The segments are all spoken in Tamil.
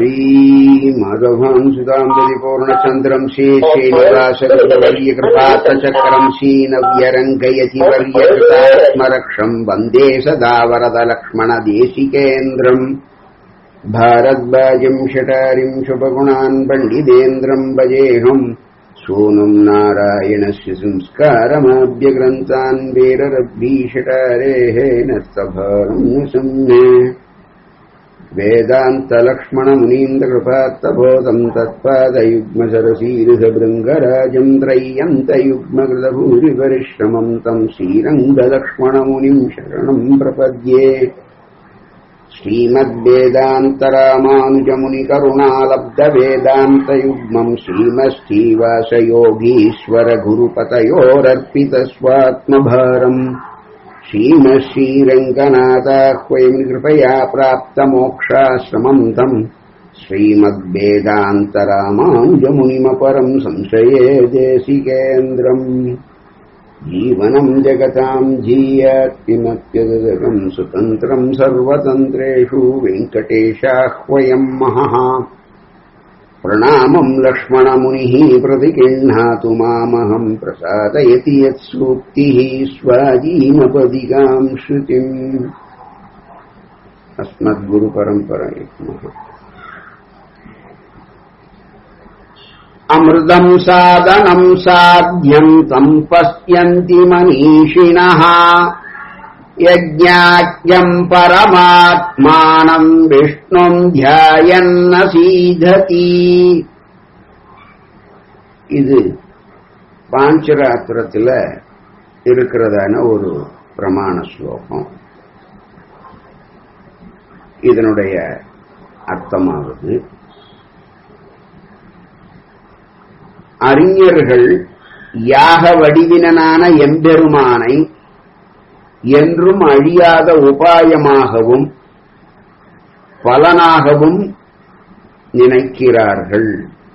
श्रीमाधवान् सुदाम्बरि पूर्णचन्द्रम् श्रीश्रीनिवासवर्यकृपातचक्रम् श्रीनव्यरङ्गयति वर्यकृतात्मरक्षम् वन्दे सदा वरदलक्ष्मणदेशिकेन्द्रम् भारद्वाजम् शटारिम् शुभगुणान् पण्डितेन्द्रम् भजेऽहम् सूनुम् नारायणस्य संस्कारमाभ्यग्रन्थान् वीररब्बीषटारेः नस्तभारम् संज्ञे वेदान्तलक्ष्मणमुनीन्द्रकृपात्तबोधम् तत्पादयुग्मसरसीरुहभृङ्गराजम् त्रय्यन्तयुग्मकृतभूरिपरिश्रमम् तम् श्रीरङ्गलक्ष्मणमुनिम् शरणम् प्रपद्ये श्रीमद्वेदान्तरामानुजमुनिकरुणालब्धवेदान्तयुग्मम् श्रीमश्रीवासयोगीश्वरगुरुपतयोरर्पितस्वात्मभारम् श्रीमश्रीरङ्गनाथाह्वयम् कृपया प्राप्तमोक्षाश्रमम् तम् श्रीमद्वेदान्तरामानुजमुनिमपरम् संशये देशिकेन्द्रम् जीवनम् जगताम् जीयात्तिमत्यदकम् सुतन्त्रम् सर्वतन्त्रेषु वेङ्कटेशाह्वयम् महः प्रणामम् लक्ष्मणमुनिः प्रतिगृह्णातु मामहम् प्रसादयति यत्सूक्तिः स्वाजीनपदिकाम् श्रुतिम् अस्मद्गुरुपरम्परायै नमः अमृतम् सादनम् साध्यम् तम् पश्यन्ति मनीषिणः यज्ञाख्यम् परमात्मानम् विष्णुम् ध्यायन्न सीधति இது பாஞ்சராத்திரத்துல இருக்கிறதான ஒரு பிரமாண ஸ்லோகம் இதனுடைய அர்த்தமாவது அறிஞர்கள் யாக வடிவினனான எம்பெருமானை என்றும் அழியாத உபாயமாகவும் பலனாகவும் நினைக்கிறார்கள்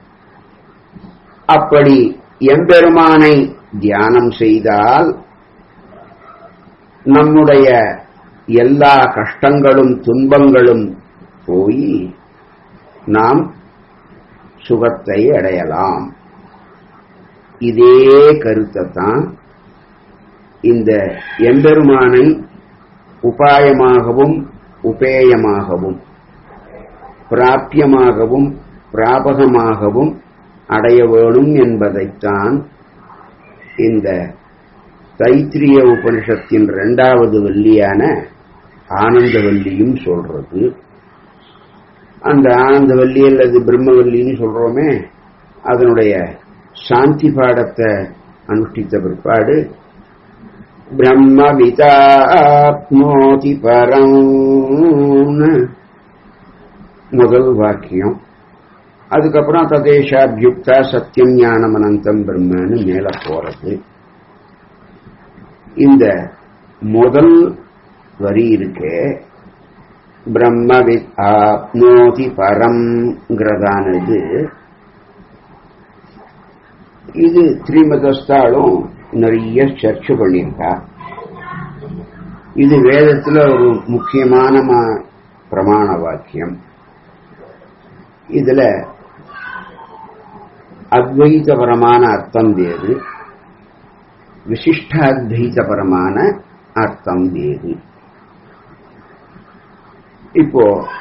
அப்படி எம்பெருமானை தியானம் செய்தால் நம்முடைய எல்லா கஷ்டங்களும் துன்பங்களும் போய் நாம் சுகத்தை அடையலாம் இதே கருத்தை தான் இந்த எம்பெருமானை உபாயமாகவும் உபேயமாகவும் பிராபியமாகவும் பிராபகமாகவும் அடைய வேணும் என்பதைத்தான் இந்த தைத்திரிய உபனிஷத்தின் இரண்டாவது வள்ளியான ஆனந்தவல்லியும் சொல்றது அந்த ஆனந்தவல்லி அல்லது பிரம்மவல்லின்னு சொல்றோமே அதனுடைய சாந்தி பாடத்தை அனுஷ்டித்த பிற்பாடு பிரம்மவிதாப்னோதி பரம் முதல் வாக்கியம் அதுக்கப்புறம் ததேஷாபியுக்தா சத்தியம் ஞானம் அனந்தம் பிரம்மன்னு மேல போறது இந்த முதல் வரி இருக்கே பிரம்மவித் ஆப்னோதி பரம்ங்கிறதானது இது ஸ்ரீமதஸ்தாலும் நிறைய சர்ச்சை பண்ணியிருக்கா இது வேதத்துல ஒரு முக்கியமான பிரமாண வாக்கியம் இதுல அத்வைதபரமான அர்த்தம் வேறு விசிஷ்டாத்வைதபரமான அர்த்தம் வேறு இப்போ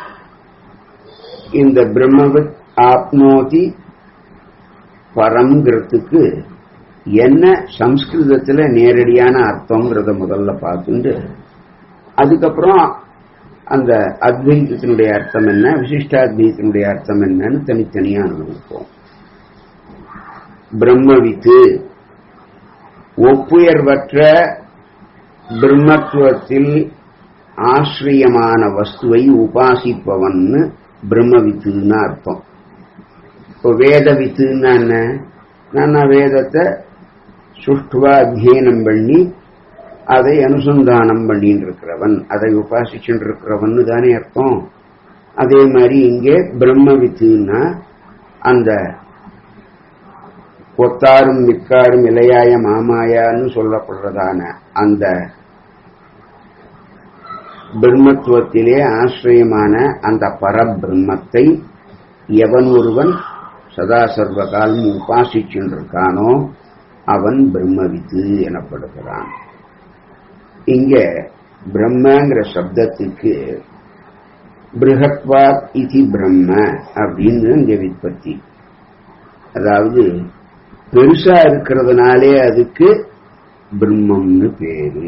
இந்த பிரம்மவித் ஆப்னோதி பரம்ங்கிறதுக்கு என்ன சம்ஸ்கிருதத்துல நேரடியான அர்த்தம்ங்கிறத முதல்ல பார்த்துட்டு அதுக்கப்புறம் அந்த அத்வைதத்தினுடைய அர்த்தம் என்ன விசிஷ்டாத்வைதத்தினுடைய அர்த்தம் என்னன்னு தனித்தனியா அனுபவிப்போம் பிரம்மவித்து ஒப்புயர்வற்ற பிரம்மத்துவத்தில் ஆசிரியமான வஸ்துவை உபாசிப்பவன் பிரம்மவித்துன்னு அர்த்தம் இப்போ வேத வித்துன்னா என்ன நான் வேதத்தை சுஷ்டுவா அத்தியனம் பண்ணி அதை அனுசந்தானம் பண்ணிட்டு இருக்கிறவன் அதை உபாசிச்சுட்டு இருக்கிறவன் தானே அர்த்தம் அதே மாதிரி இங்கே பிரம்ம வித்துன்னா அந்த கொத்தாரும் மிக்காரும் இலையாய மாமாயான்னு சொல்லப்படுறதான அந்த பிரம்மத்துவத்திலே ஆசிரியமான அந்த பரபிரம்மத்தை எவன் ஒருவன் சதா சர்வ காலமும் உபாசிச்சுருக்கானோ அவன் பிரம்மவித்து எனப்படுகிறான் இங்க பிரம்மங்கிற சப்தத்துக்கு பிருகத்வாத் இதி பிரம்ம அப்படின்னு இங்க விற்பத்தி அதாவது பெருசா இருக்கிறதுனாலே அதுக்கு பிரம்மம்னு பேரு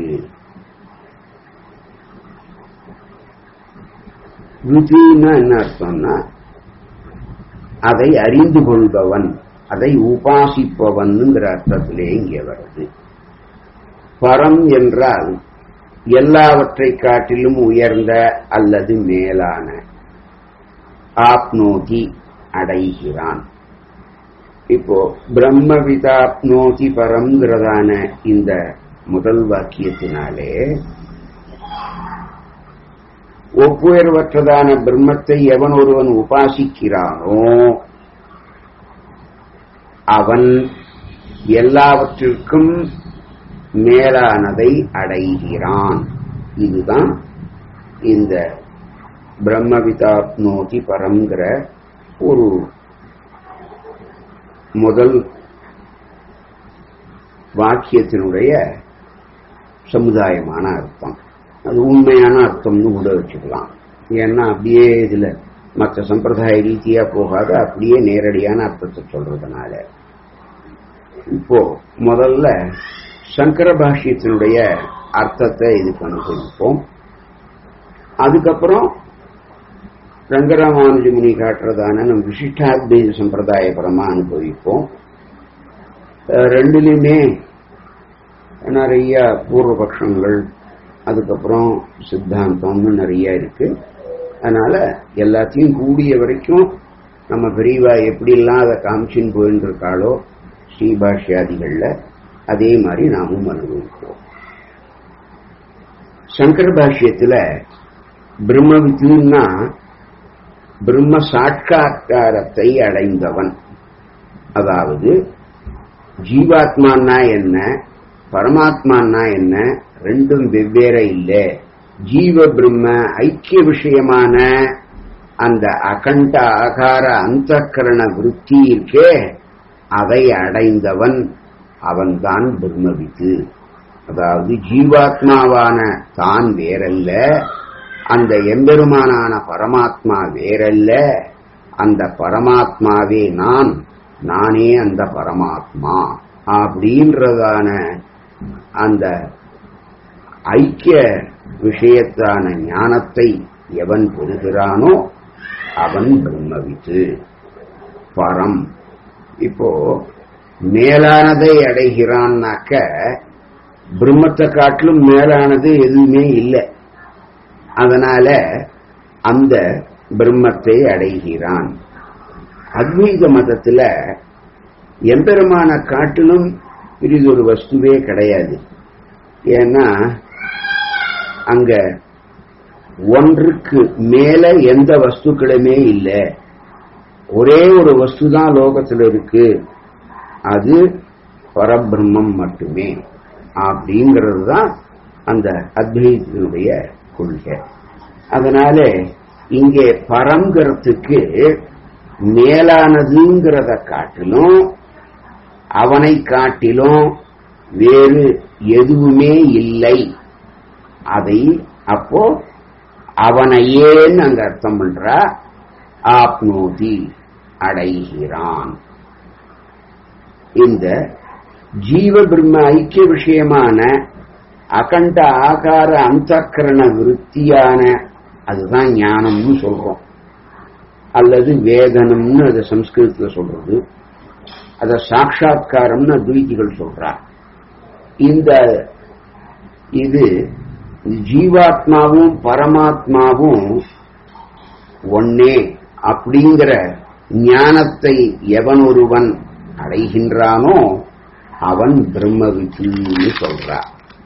விதினா என்ன அர்த்தம்னா அதை அறிந்து கொள்பவன் அதை உபாசிப்பவன்ங்கிற அர்த்தத்திலே இங்கே வருது பரம் என்றால் எல்லாவற்றை காட்டிலும் உயர்ந்த அல்லது மேலான ஆப்னோதி அடைகிறான் இப்போ பிரம்மவிதாப்னோதி பரம்ங்கிறதான இந்த முதல் வாக்கியத்தினாலே ஒப்புயர்வற்றதான பிரம்மத்தை எவன் ஒருவன் உபாசிக்கிறானோ அவன் எல்லாவற்றிற்கும் மேலானதை அடைகிறான் இதுதான் இந்த பிரம்மவிதாப்னோதி பரம்ங்கிற ஒரு முதல் வாக்கியத்தினுடைய சமுதாயமான அர்த்தம் அது உண்மையான அர்த்தம்னு கூட வச்சுக்கலாம் ஏன்னா அப்படியே இதுல மற்ற சம்பிரதாய ரீதியா போகாத அப்படியே நேரடியான அர்த்தத்தை சொல்றதுனால இப்போ முதல்ல சங்கர பாஷ்யத்தினுடைய அர்த்தத்தை இதுக்கு அனுபவிப்போம் அதுக்கப்புறம் ரங்கராமானுஜ முனி காட்டுறதான நம் விசிஷ்டாத்வைத சம்பிரதாயபரமா அனுபவிப்போம் ரெண்டுலையுமே நிறைய பூர்வபக்ஷங்கள் அதுக்கப்புறம் சித்தாந்தம்னு நிறைய இருக்கு அதனால எல்லாத்தையும் கூடிய வரைக்கும் நம்ம பெரியவா எப்படிலாம் அதை காமிச்சின்னு போயின்னு இருக்காளோ ஸ்ரீபாஷ்யாதிகள்ல அதே மாதிரி நாமும் அனுபவிப்போம் சங்கர பாஷ்யத்துல பிரம்மவித்துன்னா பிரம்ம சாட்சா்காரத்தை அடைந்தவன் அதாவது ஜீவாத்மான்னா என்ன பரமாத்மான்னா என்ன ரெண்டும் வெவ்வேற இல்லை ஜீவ பிரம்ம ஐக்கிய விஷயமான அந்த அகண்ட ஆகார அந்த கரண விருத்தி இருக்கே அதை அடைந்தவன் அவன்தான் பிரம்மவித்து அதாவது ஜீவாத்மாவான தான் வேறல்ல அந்த எம்பெருமானான பரமாத்மா வேறல்ல அந்த பரமாத்மாவே நான் நானே அந்த பரமாத்மா அப்படின்றதான அந்த ஐக்கிய விஷயத்தான ஞானத்தை எவன் பெறுகிறானோ அவன் பிரம்மவித்து பரம் இப்போ மேலானதை அடைகிறான்னாக்க பிரம்மத்தை காட்டிலும் மேலானது எதுவுமே இல்லை அதனால அந்த பிரம்மத்தை அடைகிறான் அத்வைத மதத்துல எம்பெருமான காட்டிலும் இது ஒரு வஸ்துவே கிடையாது ஏன்னா அங்க ஒன்றுக்கு மேல எந்த வஸ்துக்களுமே இல்லை ஒரே ஒரு வஸ்து தான் லோகத்தில் இருக்கு அது பரபிரம்மம் மட்டுமே அப்படிங்கிறது தான் அந்த அத்வைதத்தினுடைய கொள்கை அதனால இங்கே பரம்ங்கிறதுக்கு மேலானதுங்கிறத காட்டிலும் அவனை காட்டிலும் வேறு எதுவுமே இல்லை அதை அப்போ அவனையேன்னு அங்க அர்த்தம் பண்றா ஆப்னோதி அடைகிறான் இந்த ஜீவ பிரம்ம ஐக்கிய விஷயமான அகண்ட ஆகார அந்தக்கரண விருத்தியான அதுதான் ஞானம்னு சொல்றோம் அல்லது வேதனம்னு அதை சம்ஸ்கிருதத்தில் சொல்றது அத சாட்சா்காரம்னு அத்வைதிகள் சொல்றா இந்த இது ஜீவாத்மாவும் பரமாத்மாவும் ஒன்னே அப்படிங்கிற ஞானத்தை எவன் ஒருவன் அடைகின்றானோ அவன் பிரம்மவித்துன்னு சொல்றா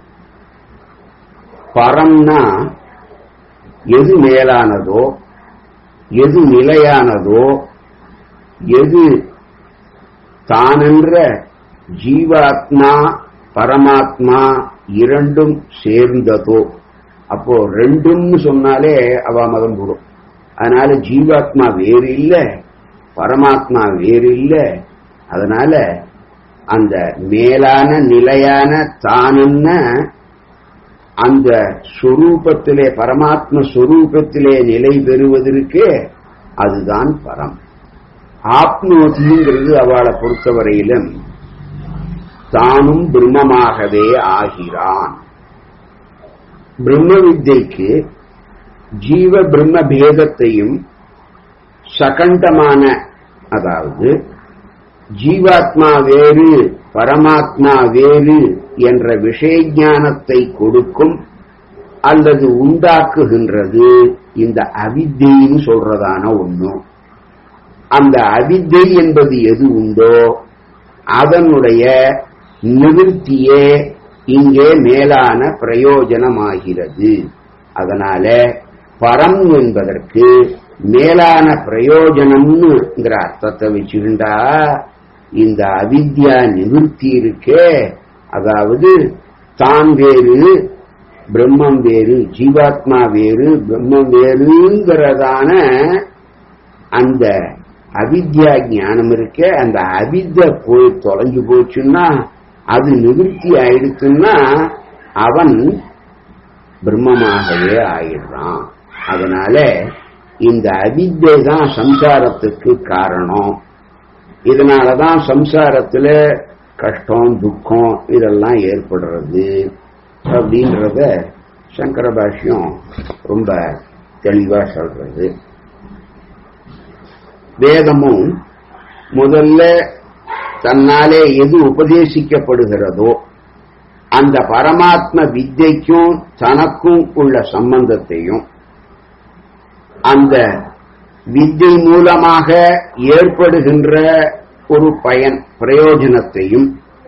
பரம்னா எது மேலானதோ எது நிலையானதோ எது தானென்ற ஜீவாத்மா பரமாத்மா இரண்டும் சேர்ந்ததோ அப்போ ரெண்டும்னு சொன்னாலே அவ மதம் போடும் அதனால ஜீவாத்மா வேறு இல்ல பரமாத்மா வேறு இல்லை அதனால அந்த மேலான நிலையான தானுன்ன அந்த சொரூபத்திலே பரமாத்ம சொரூபத்திலே நிலை பெறுவதற்கு அதுதான் பரம் ஆப்னோதிங்கிறது அவளை பொறுத்தவரையிலும் தானும் பிரம்மமாகவே ஆகிறான் பிரம்ம வித்தைக்கு ஜீவ பிரம்ம பேதத்தையும் சகண்டமான அதாவது ஜீவாத்மா வேறு பரமாத்மா வேறு என்ற விஷய ஞானத்தை கொடுக்கும் அல்லது உண்டாக்குகின்றது இந்த அவித்தைன்னு சொல்றதான ஒண்ணு அந்த அவித்தை என்பது எது உண்டோ அதனுடைய நிவர்த்தியே இங்கே மேலான பிரயோஜனமாகிறது அதனால பரம் என்பதற்கு மேலான பிரயோஜனம்னுங்கிற அர்த்தத்தை வச்சுக்கிண்டா இந்த அவித்யா நிவர்த்தி இருக்கே அதாவது தான் வேறு பிரம்மம் வேறு ஜீவாத்மா வேறு பிரம்மம் வேறுங்கிறதான அந்த அவித்யா ஞானம் இருக்கே அந்த அவித்ய போய் தொலைஞ்சு போச்சுன்னா அது நிவர்த்தி ஆயிடுச்சுன்னா அவன் பிரம்மமாகவே ஆயிடுறான் அதனால இந்த அவித்தை தான் சம்சாரத்துக்கு காரணம் இதனாலதான் சம்சாரத்துல கஷ்டம் துக்கம் இதெல்லாம் ஏற்படுறது அப்படின்றத சங்கர பாஷ்யம் ரொம்ப தெளிவா சொல்றது வேதமும் முதல்ல தன்னாலே எது உபதேசிக்கப்படுகிறதோ அந்த பரமாத்ம வித்தைக்கும் தனக்கும் உள்ள சம்பந்தத்தையும் அந்த வித்தை மூலமாக ஏற்படுகின்ற ஒரு பயன் பிரயோஜனத்தையும்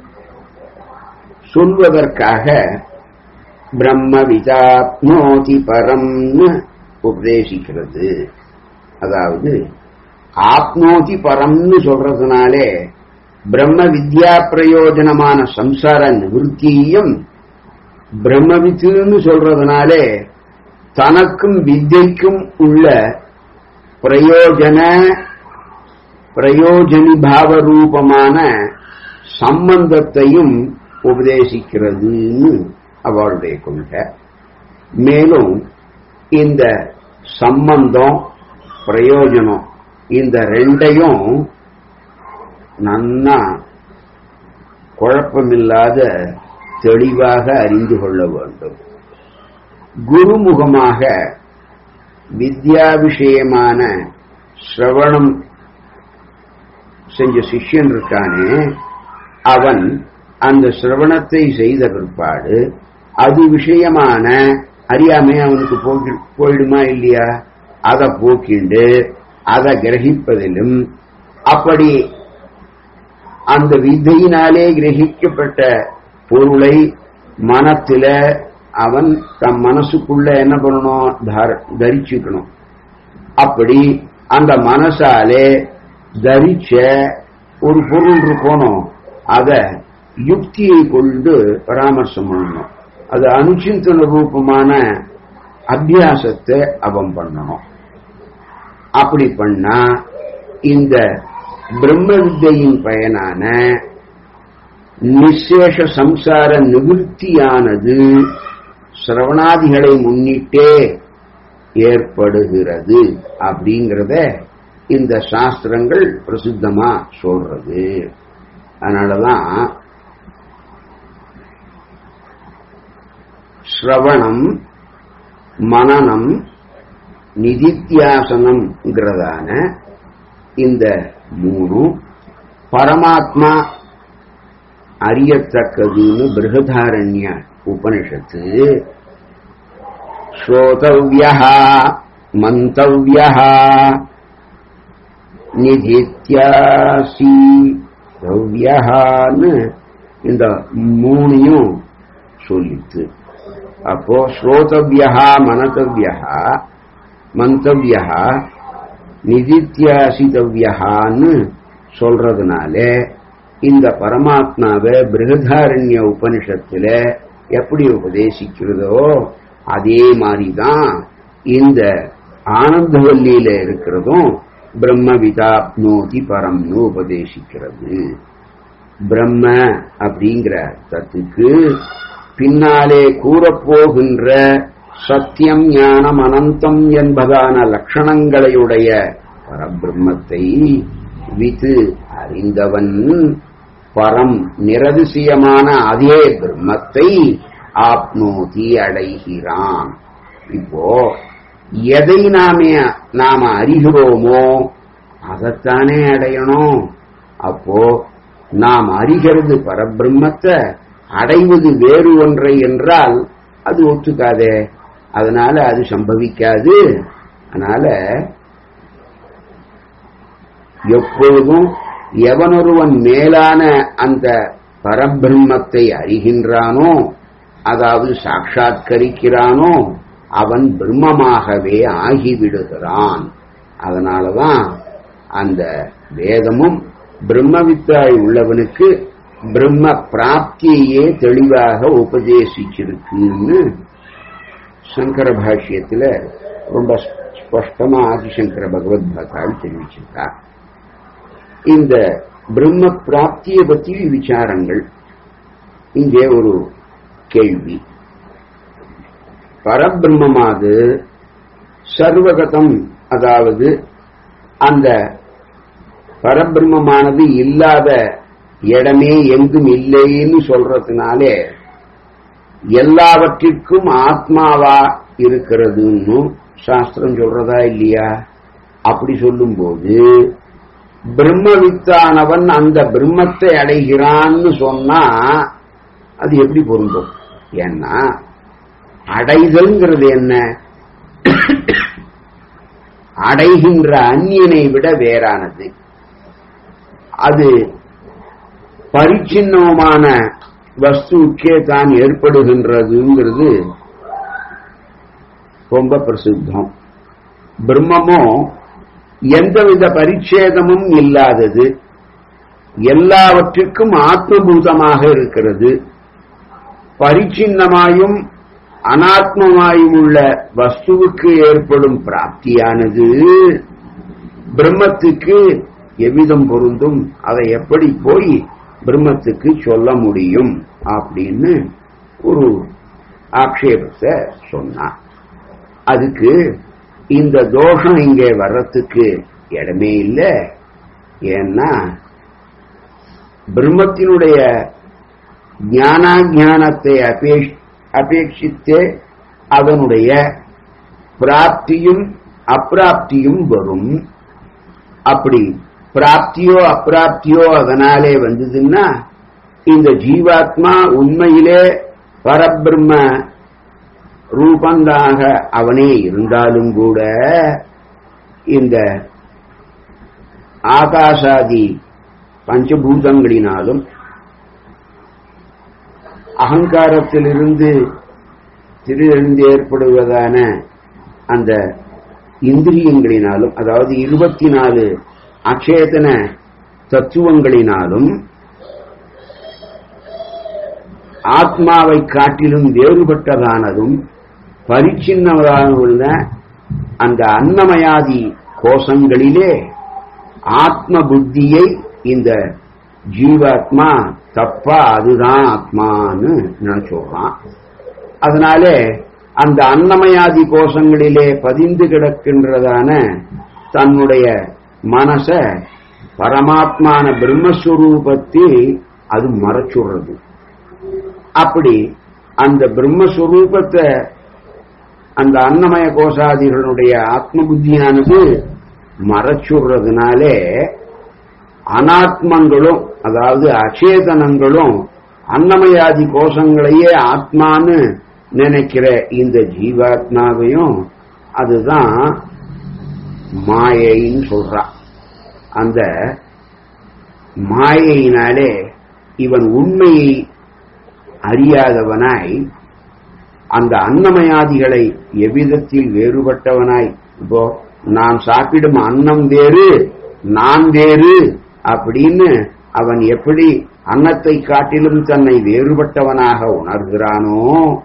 சொல்வதற்காக பிரம்ம விதாப்னோதி பரம்னு உபதேசிக்கிறது அதாவது ஆப்னோதி பரம்னு சொல்றதுனாலே பிரம்ம வித்யா பிரயோஜனமான சம்சார நிவர்த்தியையும் பிரம்மவித்துன்னு சொல்றதுனாலே தனக்கும் வித்தைக்கும் உள்ள பிரயோஜன பிரயோஜனி பாவ ரூபமான சம்பந்தத்தையும் உபதேசிக்கிறதுன்னு அவளுடைய கொள்கை மேலும் இந்த சம்பந்தம் பிரயோஜனம் இந்த ரெண்டையும் நன்னா குழப்பமில்லாத தெளிவாக அறிந்து கொள்ள வேண்டும் குருமுகமாக வித்யா விஷயமான சிரவணம் செஞ்ச சிஷ்யன் இருக்கானே அவன் அந்த சிரவணத்தை செய்த பிற்பாடு அது விஷயமான அறியாமை அவனுக்கு போகி போயிடுமா இல்லையா அதை போக்கிண்டு அதை கிரகிப்பதிலும் அப்படி அந்த வித்தையினாலே கிரகிக்கப்பட்ட பொருளை மனத்தில அவன் தம் மனசுக்குள்ள என்ன பண்ணணும் தரிச்சுக்கணும் அப்படி அந்த மனசாலே தரிச்ச ஒரு பொருள் இருக்கணும் அத யுக்தியை கொண்டு பராமர்சம் பண்ணணும் அது அனுச்சிந்தன ரூபமான அபியாசத்தை அவன் பண்ணணும் அப்படி பண்ணா இந்த பிரம்ம வித்தையின் பயனான நிசேஷ சம்சார நிவர்த்தியானது சிரவணாதிகளை முன்னிட்டே ஏற்படுகிறது அப்படிங்கிறத இந்த சாஸ்திரங்கள் பிரசித்தமா சொல்றது அதனாலதான் ஸ்ரவணம் மனநம் நிதித்தியாசனம்ங்கிறதான இந்த மூணு பரமாத்மா அறியத்தக்கதுன்னு பிருகதாரண்ய உபனிஷத்து ஸ்ரோதவ்யா மந்தவ்யா நிதித்தியாசிதவ்யான்னு இந்த மூணையும் சொல்லித்து அப்போ ஸ்ரோதவ்யா மனதவ்யா மந்தவ்யா நிதித்தியாசிதவ்யான்னு சொல்றதுனால இந்த பரமாத்மாவை பிருகதாரண்ய உபனிஷத்துல எப்படி உபதேசிக்கிறதோ அதே மாதிரிதான் இந்த ஆனந்தவல்லியில இருக்கிறதும் பிரம்மவிதாப்னோதி பரம்னு உபதேசிக்கிறது பிரம்ம அப்படிங்கிற அர்த்தத்துக்கு பின்னாலே கூறப்போகின்ற சத்தியம் ஞானம் அனந்தம் என்பதான லட்சணங்களையுடைய பரபிரம்மத்தை வித்து அறிந்தவன் பரம் நிரதிசயமான அதே பிரம்மத்தை ஆப்னோதி அடைகிறான் இப்போ எதை நாமே நாம அறிகிறோமோ அதைத்தானே அடையணும் அப்போ நாம் அறிகிறது பரபிரம்மத்தை அடைவது வேறு ஒன்றை என்றால் அது ஒத்துக்காதே அதனால அது சம்பவிக்காது அதனால எப்பொழுதும் எவனொருவன் மேலான அந்த பரபிரம்மத்தை அறிகின்றானோ அதாவது சாட்சாத்கரிக்கிறானோ அவன் பிரம்மமாகவே ஆகிவிடுகிறான் அதனாலதான் அந்த வேதமும் பிரம்மவித்தாய் உள்ளவனுக்கு பிரம்ம பிராப்தியையே தெளிவாக உபதேசிச்சிருக்குன்னு சங்கர பாஷ்யத்துல ரொம்ப ஸ்பஷ்டமா ஆதிசங்கர பகவத் பகவான் தெரிவிச்சிருக்கார் இந்த பிரம்ம பிராப்தியை பற்றி விசாரங்கள் இங்கே ஒரு கேள்வி பரபிரம்மமாது சர்வகதம் அதாவது அந்த பரபிரம்மமானது இல்லாத இடமே எங்கும் இல்லைன்னு சொல்றதுனாலே எல்லாவற்றிற்கும் ஆத்மாவா இருக்கிறதுன்னு சாஸ்திரம் சொல்றதா இல்லையா அப்படி சொல்லும்போது பிரம்மவித்தானவன் அந்த பிரம்மத்தை அடைகிறான்னு சொன்னா அது எப்படி பொருந்தும் ஏன்னா அடைதல்ங்கிறது என்ன அடைகின்ற அந்நியனை விட வேறானது அது பரிச்சின்னமான வஸ்துக்கே தான் ஏற்படுகின்றதுங்கிறது ரொம்ப பிரசித்தம் பிரம்மமோ எந்தவித பரிச்சேதமும் இல்லாதது எல்லாவற்றிற்கும் ஆத்மபூதமாக இருக்கிறது பரிச்சின்னமாயும் அனாத்மமாயும் உள்ள வஸ்துவுக்கு ஏற்படும் பிராப்தியானது பிரம்மத்துக்கு எவ்விதம் பொருந்தும் அதை எப்படி போய் பிரம்மத்துக்கு சொல்ல முடியும் அப்படின்னு ஒரு ஆக்ஷேபத்தை சொன்னார் அதுக்கு இந்த தோஷம் இங்கே வர்றதுக்கு இடமே இல்லை ஏன்னா பிரம்மத்தினுடைய ஞானாஞானத்தை அபேட்சித்தே அதனுடைய பிராப்தியும் அப்பிராப்தியும் வரும் அப்படி பிராப்தியோ அப்பிராப்தியோ அதனாலே வந்ததுன்னா இந்த ஜீவாத்மா உண்மையிலே பரபிரம்ம ரூபந்தாக அவனே இருந்தாலும் கூட இந்த ஆகாசாதி பஞ்சபூதங்களினாலும் அகங்காரத்திலிருந்து திடீரென்று ஏற்படுவதான அந்த இந்திரியங்களினாலும் அதாவது இருபத்தி நாலு அச்சேதன தத்துவங்களினாலும் ஆத்மாவை காட்டிலும் வேறுபட்டதானதும் பரிச்சின்னதான அந்த அன்னமயாதி கோஷங்களிலே ஆத்ம புத்தியை இந்த ஜீவாத்மா தப்பா அதுதான் ஆத்மான்னு நான் சொல்றான் அதனால அந்த அன்னமயாதி கோஷங்களிலே பதிந்து கிடக்கின்றதான தன்னுடைய மனச பரமாத்மான பிரம்மஸ்வரூபத்தில் அது மறைச்சுடுறது அப்படி அந்த பிரம்மஸ்வரூபத்தை அந்த அன்னமய கோஷாதிகளுடைய ஆத்ம புத்தியானது மறைச்சுடுறதுனாலே அனாத்மங்களும் அதாவது அச்சேதனங்களும் அன்னமயாதி கோஷங்களையே ஆத்மான்னு நினைக்கிற இந்த ஜீவாத்மாவையும் அதுதான் மாயைன்னு சொல்றா அந்த மாயையினாலே இவன் உண்மையை அறியாதவனாய் அந்த அன்னமயாதிகளை எவ்விதத்தில் வேறுபட்டவனாய் இப்போ நான் சாப்பிடும் அன்னம் வேறு நான் வேறு அப்படின்னு அவன் எப்படி அன்னத்தை காட்டிலும் தன்னை வேறுபட்டவனாக உணர்கிறானோ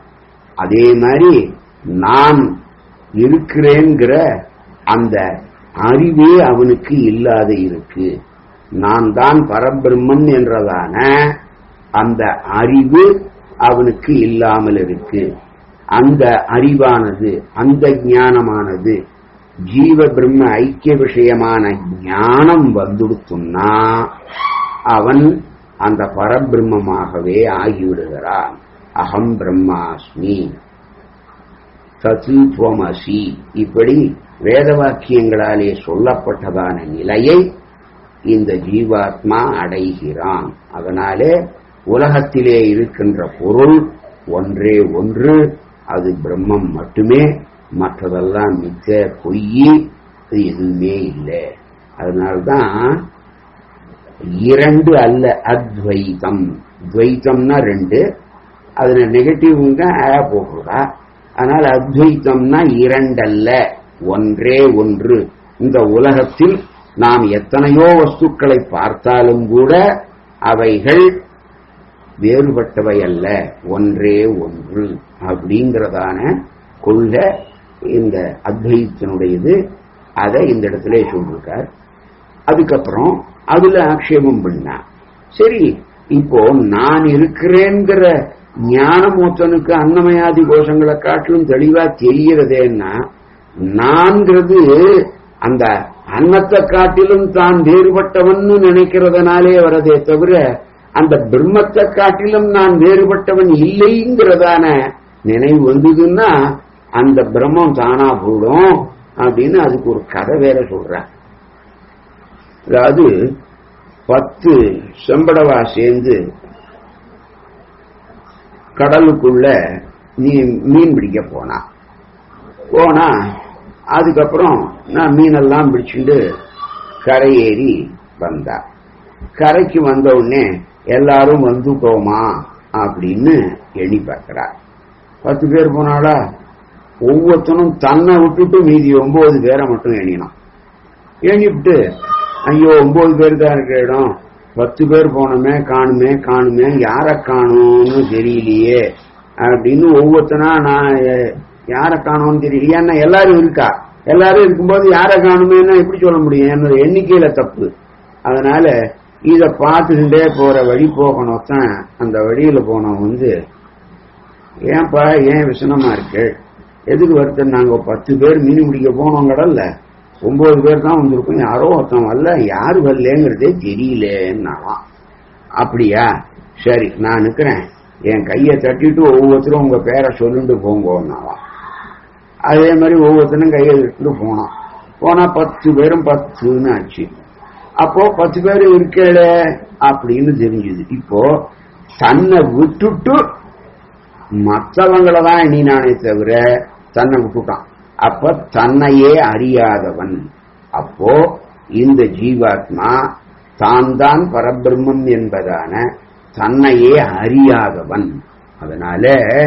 அதே மாதிரி நான் இருக்கிறேங்கிற அந்த அறிவே அவனுக்கு இல்லாத இருக்கு நான் தான் பரபிரம்மன் என்றதான அந்த அறிவு அவனுக்கு இல்லாமல் இருக்கு அந்த அறிவானது அந்த ஞானமானது ஜீவ பிரம்ம ஐக்கிய விஷயமான ஞானம் வந்துடுத்தும்னா அவன் அந்த பரபிரம்மமாகவே ஆகிவிடுகிறான் அகம் பிரம்மாஸ்மி சத்து துவமசி இப்படி வேத வாக்கியங்களாலே சொல்லப்பட்டதான நிலையை இந்த ஜீவாத்மா அடைகிறான் அதனாலே உலகத்திலே இருக்கின்ற பொருள் ஒன்றே ஒன்று அது பிரம்மம் மட்டுமே மற்றதெல்லாம் மிச்ச பொய் அது எதுவுமே இல்லை அதனால்தான் இரண்டு அல்ல அத்வைதம் துவைத்தம்னா ரெண்டு அதுல நெகட்டிவ்ங்க ஆ போடுறா ஆனால் அத்வைத்தம்னா இரண்டல்ல ஒன்றே ஒன்று இந்த உலகத்தில் நாம் எத்தனையோ வஸ்துக்களை பார்த்தாலும் கூட அவைகள் வேறுபட்டவை அல்ல ஒன்றே ஒன்று அப்படிங்கிறதான கொள்கை இந்த அத்வைத்தினுடையது அதை இந்த இடத்துல சொல்லிருக்கார் அதுக்கப்புறம் அதுல ஆக்ஷேபம் பண்ணா சரி இப்போ நான் இருக்கிறேங்கிற ஞானமூத்தனுக்கு அன்னமயாதி கோஷங்களை காட்டிலும் தெளிவா தெரிகிறதேன்னா நான்கிறது அந்த அன்னத்தை காட்டிலும் தான் வேறுபட்டவன் நினைக்கிறதுனாலே வரதே தவிர அந்த பிரம்மத்தை காட்டிலும் நான் வேறுபட்டவன் இல்லைங்கிறதான நினைவு வந்ததுன்னா அந்த பிரம்மம் தானா போடும் அப்படின்னு அதுக்கு ஒரு கதை வேற சொல்ற அதாவது பத்து செம்படவா சேர்ந்து கடலுக்குள்ள நீ மீன் பிடிக்க போனா போனா அதுக்கப்புறம் நான் மீனெல்லாம் பிடிச்சிட்டு கரையேறி வந்தா கரைக்கு வந்த உடனே எல்லாரும் வந்துட்டோமா அப்படின்னு எண்ணி பார்க்கிறா பத்து பேர் போனாளா ஒவ்வொருத்தனும் தன்னை விட்டுட்டு மீதி ஒன்பது பேரை மட்டும் எண்ணினான் எண்ணிவிட்டு ஐயோ ஒன்பது பேர் தான் இருக்க இடம் பத்து பேர் போனோமே காணுமே காணுமே யாரை காணும்னு தெரியலையே அப்படின்னு ஒவ்வொருத்தனா நான் யாரை காணும்னு தெரியல ஏன்னா எல்லாரும் இருக்கா எல்லாரும் இருக்கும்போது யாரை காணுமேன்னா எப்படி சொல்ல முடியும் என்னோட எண்ணிக்கையில தப்பு அதனால இத பார்த்துக்கிட்டே போற வழி போகணும் தான் அந்த வழியில போனோம் வந்து ஏன்பா ஏன் விஷனமா இருக்கு எதுக்கு வருத்தம் நாங்க பத்து பேர் மீன் பிடிக்க போனோம் கடல்ல ஒன்பது பேர் தான் வந்திருக்கோம் யாரோ ஒருத்தன் வரல யாரு வரலங்கிறதே தெரியலன்னாலாம் அப்படியா சரி நான் நிக்கிறேன் என் கையை தட்டிட்டு ஒவ்வொருத்தரும் உங்க பேரை சொல்லிட்டு போங்கன்னாலாம் அதே மாதிரி ஒவ்வொருத்தனும் கையை தட்டிட்டு போனான் போனா பத்து பேரும் பத்துன்னு ஆச்சு அப்போ பத்து பேர் இருக்கல அப்படின்னு தெரிஞ்சுது இப்போ தன்னை விட்டுட்டு மற்றவங்களை தான் எண்ணினானே தவிர தன்னை விட்டுட்டான் அப்ப தன்னையே அறியாதவன் அப்போ இந்த ஜீவாத்மா தான் தான் பரபிரம்மம் என்பதான தன்னையே அறியாதவன் அதனால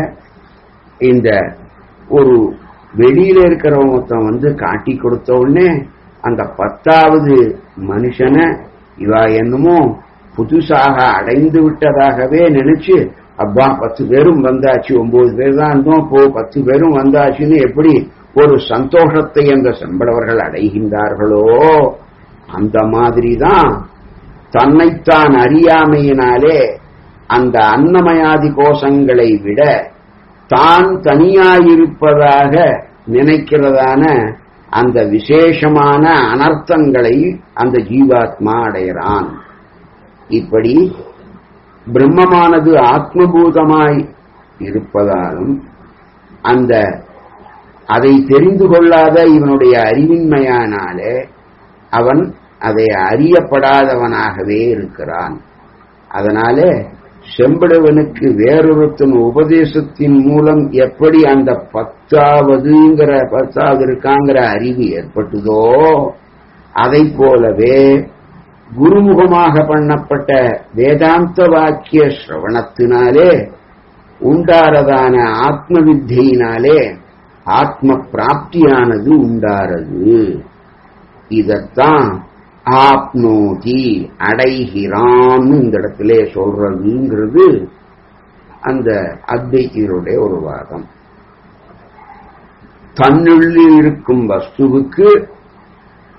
இந்த ஒரு வெளியில இருக்கிறவன் ஒருத்தன் வந்து காட்டி கொடுத்த உடனே அந்த பத்தாவது மனுஷனை இவா என்னமோ புதுசாக அடைந்து விட்டதாகவே நினைச்சு அப்பா பத்து பேரும் வந்தாச்சு ஒன்பது பேர் தான் இருந்தோம் போ பத்து பேரும் வந்தாச்சுன்னு எப்படி ஒரு சந்தோஷத்தை அந்த செம்படவர்கள் அடைகின்றார்களோ அந்த மாதிரிதான் தன்னைத்தான் அறியாமையினாலே அந்த அன்னமயாதி கோஷங்களை விட தான் தனியாயிருப்பதாக நினைக்கிறதான அந்த விசேஷமான அனர்த்தங்களை அந்த ஜீவாத்மா அடைகிறான் இப்படி பிரம்மமானது ஆத்மபூதமாய் இருப்பதாலும் அந்த அதை தெரிந்து கொள்ளாத இவனுடைய அறிவின்மையானாலே அவன் அதை அறியப்படாதவனாகவே இருக்கிறான் அதனாலே செம்படவனுக்கு வேறொருத்தன் உபதேசத்தின் மூலம் எப்படி அந்த பத்தாவதுங்கிற பத்தாவது இருக்காங்கிற அறிவு ஏற்பட்டதோ அதை போலவே குருமுகமாக பண்ணப்பட்ட வேதாந்த வாக்கிய சிரவணத்தினாலே உண்டாரதான ஆத்ம வித்தியினாலே ஆத்ம பிராப்தியானது உண்டாரது இதத்தான் ஆப்னோதி அடைகிறான்னு இந்த இடத்திலே சொல்றதுங்கிறது அந்த அத்வைத்தியருடைய ஒரு வாதம் தன்னுள்ளில் இருக்கும் வஸ்துவுக்கு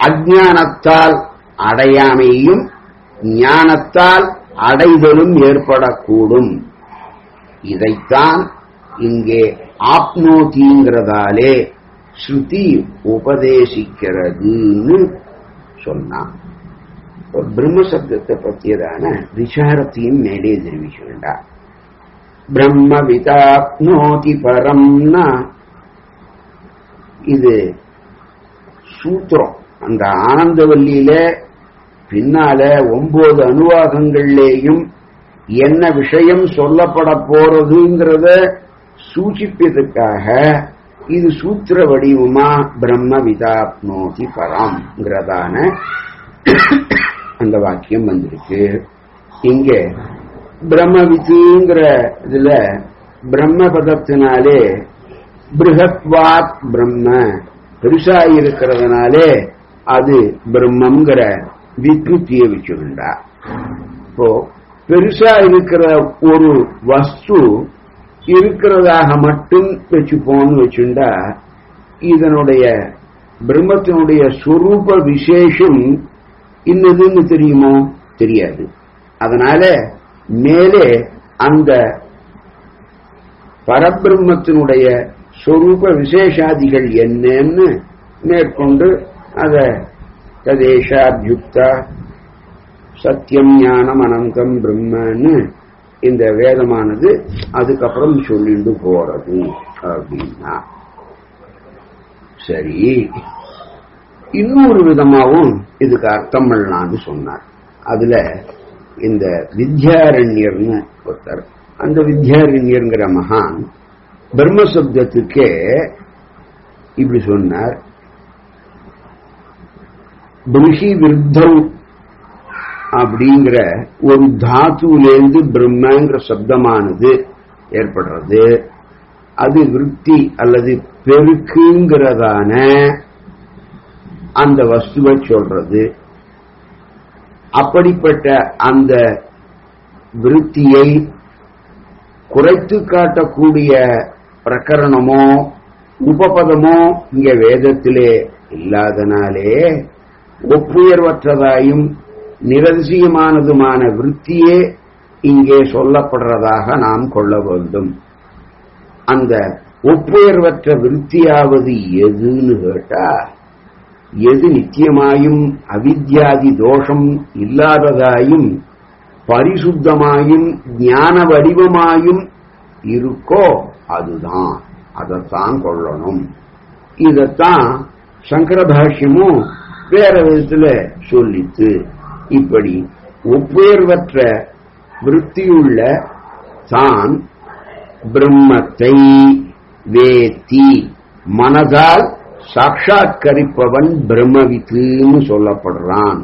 அஜானத்தால் அடையாமையும் ஞானத்தால் அடைதலும் ஏற்படக்கூடும் இதைத்தான் இங்கே ஆப்னோதிங்கிறதாலே ஸ்ருதி உபதேசிக்கிறதுன்னு சொன்னான் பிரம்ம சப்தத்தை பற்றியதான விசாரத்தையும் மேலே தெரிவிச்சு வேண்டாம் பிரம்ம விதாப்னோதி பரம்னா இது சூத்திரம் அந்த ஆனந்தவல்லியில பின்னால ஒன்பது அனுவாகங்கள்லேயும் என்ன விஷயம் சொல்லப்பட போறதுங்கிறத சூச்சிப்பதற்காக இது சூத்திர வடிவமா பிரம்ம விதாப்னோதி பரம்ங்கிறதான அந்த வாக்கியம் வந்திருக்கு இங்க பிரம்மவித்துங்கிற இதுல பிரம்ம பதத்தினாலே பிருகத்வாத் பிரம்ம பெருசா இருக்கிறதுனாலே அது பிரம்மங்கிற வித்ருத்திய வச்சுருண்டா இப்போ பெருசா இருக்கிற ஒரு வஸ்து இருக்கிறதாக மட்டும் வச்சுப்போம்னு வச்சுண்டா இதனுடைய பிரம்மத்தினுடைய சொரூப விசேஷம் இன்னதுன்னு தெரியுமோ தெரியாது அதனால மேலே அந்த பரபிரம்மத்தினுடைய சொரூப விசேஷாதிகள் என்னன்னு மேற்கொண்டு அத ததேஷாபியுக்தா சத்தியம் ஞானம் அனந்தம் பிரம்மன்னு இந்த வேதமானது அதுக்கப்புறம் சொல்லிட்டு போறது அப்படின்னா சரி இன்னொரு விதமாவும் இதுக்கு அர்த்தம் பண்ணலான்னு சொன்னார் அதுல இந்த வித்யாரண்யர்னு ஒருத்தர் அந்த வித்யாரண்யர்ங்கிற மகான் பிரம்மசப்தத்துக்கே இப்படி சொன்னார் பிருஷி விருத்தம் அப்படிங்கிற ஒரு தாத்துலேருந்து பிரம்மங்கிற சப்தமானது ஏற்படுறது அது விருத்தி அல்லது பெருக்குங்கிறதான அந்த வஸ்துவை சொல்றது அப்படிப்பட்ட அந்த விருத்தியை குறைத்து காட்டக்கூடிய பிரகரணமோ உபபதமோ இங்க வேதத்திலே இல்லாதனாலே ஒப்புயர்வற்றதாயும் நிரதிசயமானதுமான விருத்தியே இங்கே சொல்லப்படுறதாக நாம் கொள்ள வேண்டும் அந்த ஒப்புயர்வற்ற விருத்தியாவது எதுன்னு கேட்டா எது நித்தியமாயும் அவித்யாதி தோஷம் இல்லாததாயும் பரிசுத்தமாயும் ஞான வடிவமாயும் இருக்கோ அதுதான் அதைத்தான் கொள்ளணும் இதத்தான் சங்கர பாஷ்யமும் வேற விதத்துல சொல்லித்து இப்படி ஒப்புயர்வற்ற விருத்தியுள்ள தான் பிரம்மத்தை வேத்தி மனதால் சாட்சாத்கரிப்பவன் பிரம்மவித்துன்னு சொல்லப்படுறான்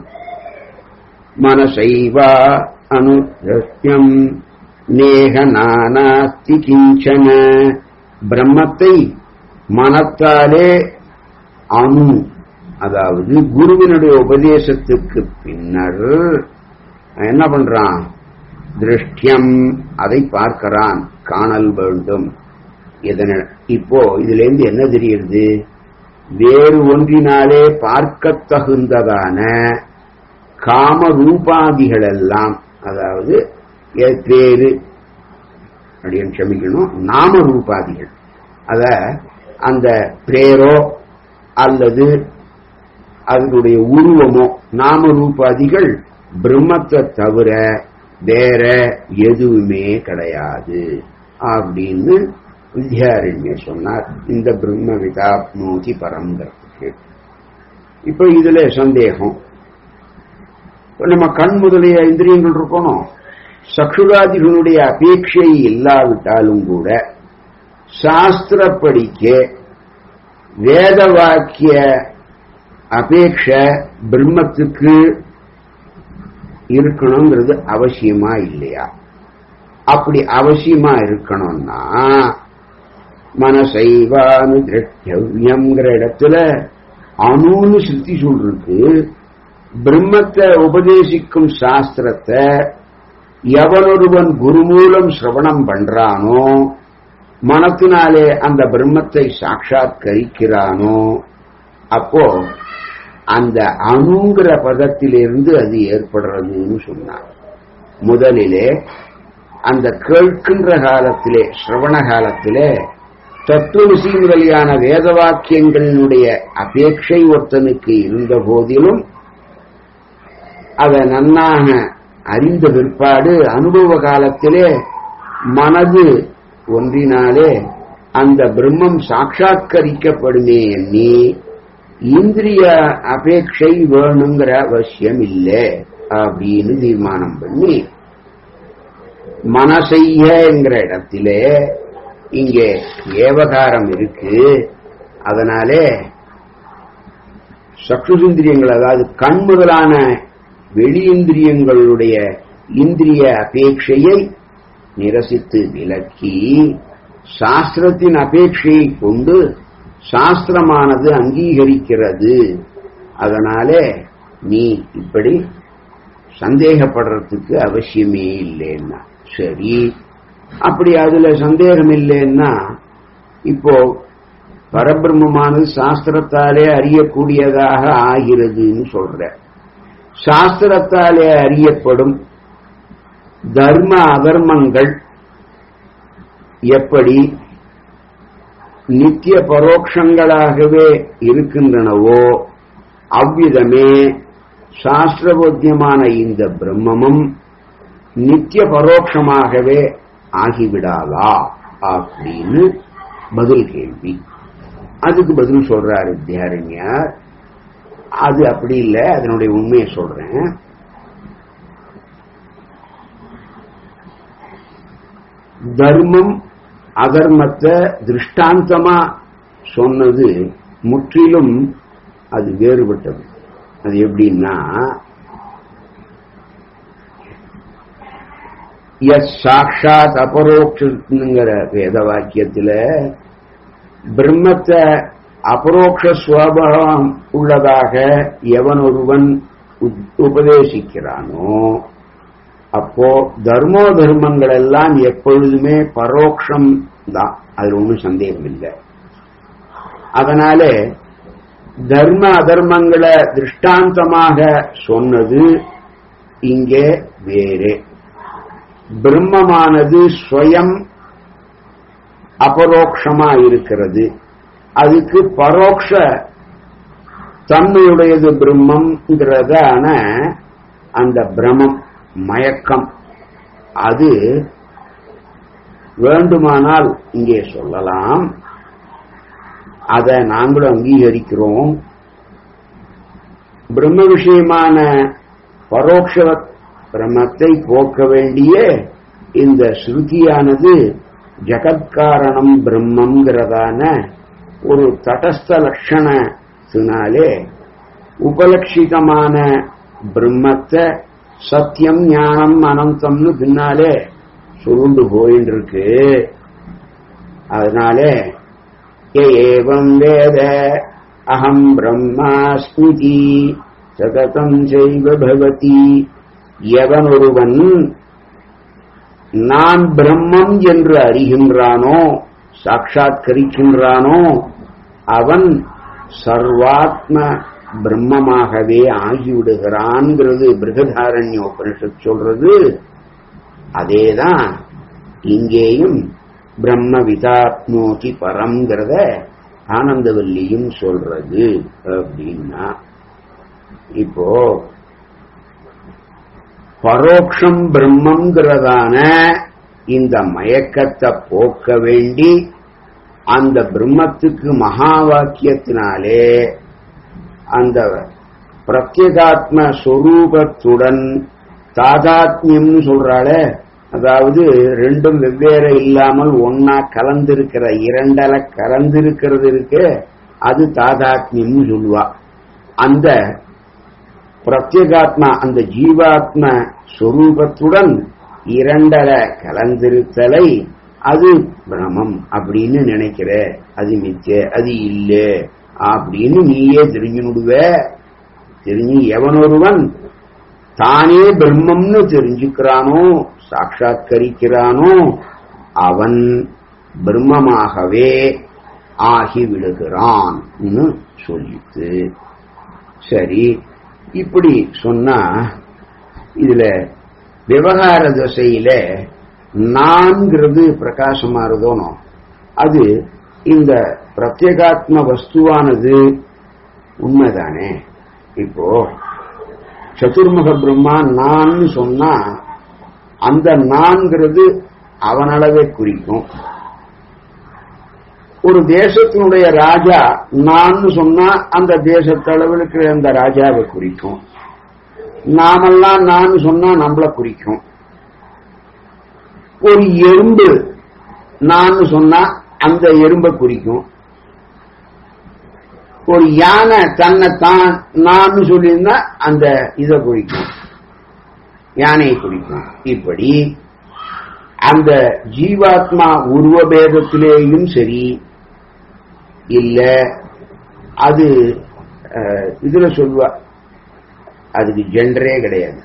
மனசைவா அனுரஸ்யம் நேக நானாஸ்தி கிஞ்சன பிரம்மத்தை மனத்தாலே அணு அதாவது குருவினுடைய உபதேசத்துக்கு பின்னர் என்ன பண்றான் திருஷ்டியம் அதை பார்க்கிறான் காணல் வேண்டும் இதன இப்போ இதுல இருந்து என்ன தெரியுது வேறு ஒன்றினாலே பார்க்க தகுந்ததான காம ரூபாதிகள் எல்லாம் அதாவது பேரு அப்படின்னு க்ஷமிக்கணும் நாம ரூபாதிகள் அத அந்த பேரோ அல்லது அதனுடைய உருவமோ நாம ரூபாதிகள் பிரம்மத்தை தவிர வேற எதுவுமே கிடையாது அப்படின்னு வித்யாரண்யர் சொன்னார் இந்த பிரம்ம விதாப்னோதி பரம்ங்கிறதுக்கு இப்ப இதுல சந்தேகம் நம்ம கண் முதலிய இந்திரியங்கள் இருக்கணும் சக்ஷுராதிகளுடைய அபேட்சை இல்லாவிட்டாலும் கூட சாஸ்திரப்படிக்க வேத வாக்கிய அபேட்ச பிரம்மத்துக்கு இருக்கணுங்கிறது அவசியமா இல்லையா அப்படி அவசியமா இருக்கணும்னா மனசைவானு திரட்டியம்ங்கிற இடத்துல அணுன்னு சிருத்தி சொல்றதுக்கு பிரம்மத்தை உபதேசிக்கும் சாஸ்திரத்தை எவனொருவன் குருமூலம் சிரவணம் பண்றானோ மனத்தினாலே அந்த பிரம்மத்தை சாட்சாத்கரிக்கிறானோ அப்போ அந்த அணுங்கிற பதத்திலிருந்து அது ஏற்படுறதுன்னு சொன்னார் முதலிலே அந்த கேட்கின்ற காலத்திலே சிரவண காலத்திலே தத்துவசி முதலியான வேத வாக்கியங்களினுடைய அபேட்சை ஒருத்தனுக்கு இருந்த போதிலும் அதை நன்னாக அறிந்த பிற்பாடு அனுபவ காலத்திலே மனது ஒன்றினாலே அந்த பிரம்மம் சாட்சாத்கரிக்கப்படுமே எண்ணி இந்திரிய அபேட்சை வேணுங்கிற அவசியம் இல்லை அப்படின்னு தீர்மானம் பண்ணி மனசெய்யங்கிற இடத்திலே இங்கே ஏவகாரம் இருக்கு அதனாலே சக்ஷுந்திரியங்கள் அதாவது கண் முதலான வெளியிந்திரியங்களுடைய இந்திரிய அபேட்சையை நிரசித்து விலக்கி சாஸ்திரத்தின் அபேட்சையை கொண்டு சாஸ்திரமானது அங்கீகரிக்கிறது அதனாலே நீ இப்படி சந்தேகப்படுறதுக்கு அவசியமே இல்லைன்னா சரி அப்படி அதுல சந்தேகம் இல்லைன்னா இப்போ பரபிரம்மமானது சாஸ்திரத்தாலே அறியக்கூடியதாக ஆகிறதுன்னு சொல்ற சாஸ்திரத்தாலே அறியப்படும் தர்ம அதர்மங்கள் எப்படி நித்திய பரோட்சங்களாகவே இருக்கின்றனவோ அவ்விதமே சாஸ்திரபோத்தியமான இந்த பிரம்மமும் நித்திய பரோட்சமாகவே ஆகிவிடாதா அப்படின்னு பதில் கேள்வி அதுக்கு பதில் சொல்றாரு வித்யாரண்யர் அது அப்படி இல்லை அதனுடைய உண்மையை சொல்றேன் தர்மம் அதர்மத்தை திருஷ்டாந்தமா சொன்னது முற்றிலும் அது வேறுபட்டது அது எப்படின்னா எஸ் சாட்சாத் அபரோக்ஷங்கிற வேத வாக்கியத்துல பிரம்மத்தை அபரோக்ஷ சுவாபம் உள்ளதாக எவன் ஒருவன் உபதேசிக்கிறானோ அப்போ தர்மோ தர்மங்கள் எல்லாம் எப்பொழுதுமே பரோட்சம் தான் அதுல ஒன்றும் சந்தேகம் இல்லை அதனால தர்ம அதர்மங்களை திருஷ்டாந்தமாக சொன்னது இங்கே வேறு பிரம்மமானது ஸ்வயம் அபரோக்ஷமா இருக்கிறது அதுக்கு பரோக்ஷ தன்மையுடையது பிரம்மங்கிறதான அந்த பிரமம் மயக்கம் அது வேண்டுமானால் இங்கே சொல்லலாம் அதை நாங்களும் அங்கீகரிக்கிறோம் பிரம்ம விஷயமான பரோட்ச பிரமத்தை போக்க வேண்டிய இந்த ஸ்ருதியானது ஜகத்காரணம் பிரம்மங்கிறதான ஒரு தடஸ்த லட்சணத்தினாலே உபலட்சிதமான பிரம்மத்தை சத்தியம் ஞானம் அனந்தம்னு பின்னாலே சுருண்டு போயின்னு இருக்கு அதனாலே ஏவம் வேத அகம் பிரம்மாஸ்மிதி சததம் செய்வ பவதி எவன் ஒருவன் நான் பிரம்மம் என்று அறிகின்றானோ சாட்சாத்கரிக்கின்றானோ அவன் சர்வாத்ம பிரம்மமாகவே ஆகிவிடுகிறான்ங்கிறது பிருகதாரண்ய உபனிஷத் சொல்றது அதேதான் இங்கேயும் பிரம்ம விதாத்மோதி பரம்ங்கிறத ஆனந்தவல்லியும் சொல்றது அப்படின்னா இப்போ பரோக்ஷம் பிரம்மங்கிறதான இந்த மயக்கத்தை போக்க வேண்டி அந்த பிரம்மத்துக்கு மகா வாக்கியத்தினாலே அந்த பிரத்யேகாத்ம சொரூபத்துடன் தாதாத்மியம்னு சொல்றாளே அதாவது ரெண்டும் வெவ்வேறு இல்லாமல் ஒன்னா கலந்திருக்கிற இரண்டல கலந்திருக்கிறது இருக்கு அது தாதாத்மியம்னு சொல்லுவா அந்த பிரத்யேகாத்மா அந்த ஜீவாத்ம சொரூபத்துடன் இரண்டல கலந்திருத்தலை அது பிரமம் அப்படின்னு நினைக்கிற அது மிச்ச அது இல்ல அப்படின்னு நீயே தெரிஞ்சுடுவ தெரிஞ்சு எவனொருவன் தானே பிரம்மம்னு தெரிஞ்சுக்கிறானோ சாட்சாத்கரிக்கிறானோ அவன் பிரம்மமாகவே ஆகிவிடுகிறான் சொல்லிட்டு சரி இப்படி சொன்னா இதுல விவகார தசையில நான்கிறது பிரகாசமாறுதோனோ அது இந்த பிரத்யேகாத்ம வஸ்துவானது உண்மைதானே இப்போ சதுர்முக பிரம்மா நான் சொன்னா அந்த நான்கிறது அவனளவே குறிக்கும் ஒரு தேசத்தினுடைய ராஜா நான் சொன்னா அந்த தேசத்தளவில் இருக்கிற அந்த ராஜாவை குறிக்கும் நாமெல்லாம் நான் சொன்னா நம்மள குறிக்கும் ஒரு எறும்பு நான் சொன்னா அந்த எறும்பை குறிக்கும் ஒரு யானை தன்னை தான் நான் சொல்லியிருந்தா அந்த இதை குறிக்கும் யானையை குறிக்கும் இப்படி அந்த ஜீவாத்மா உருவபேதத்திலேயும் சரி இல்ல அது அஹ், இதுல சொல்லுவா அதுக்கு ஜெண்டரே கிடையாது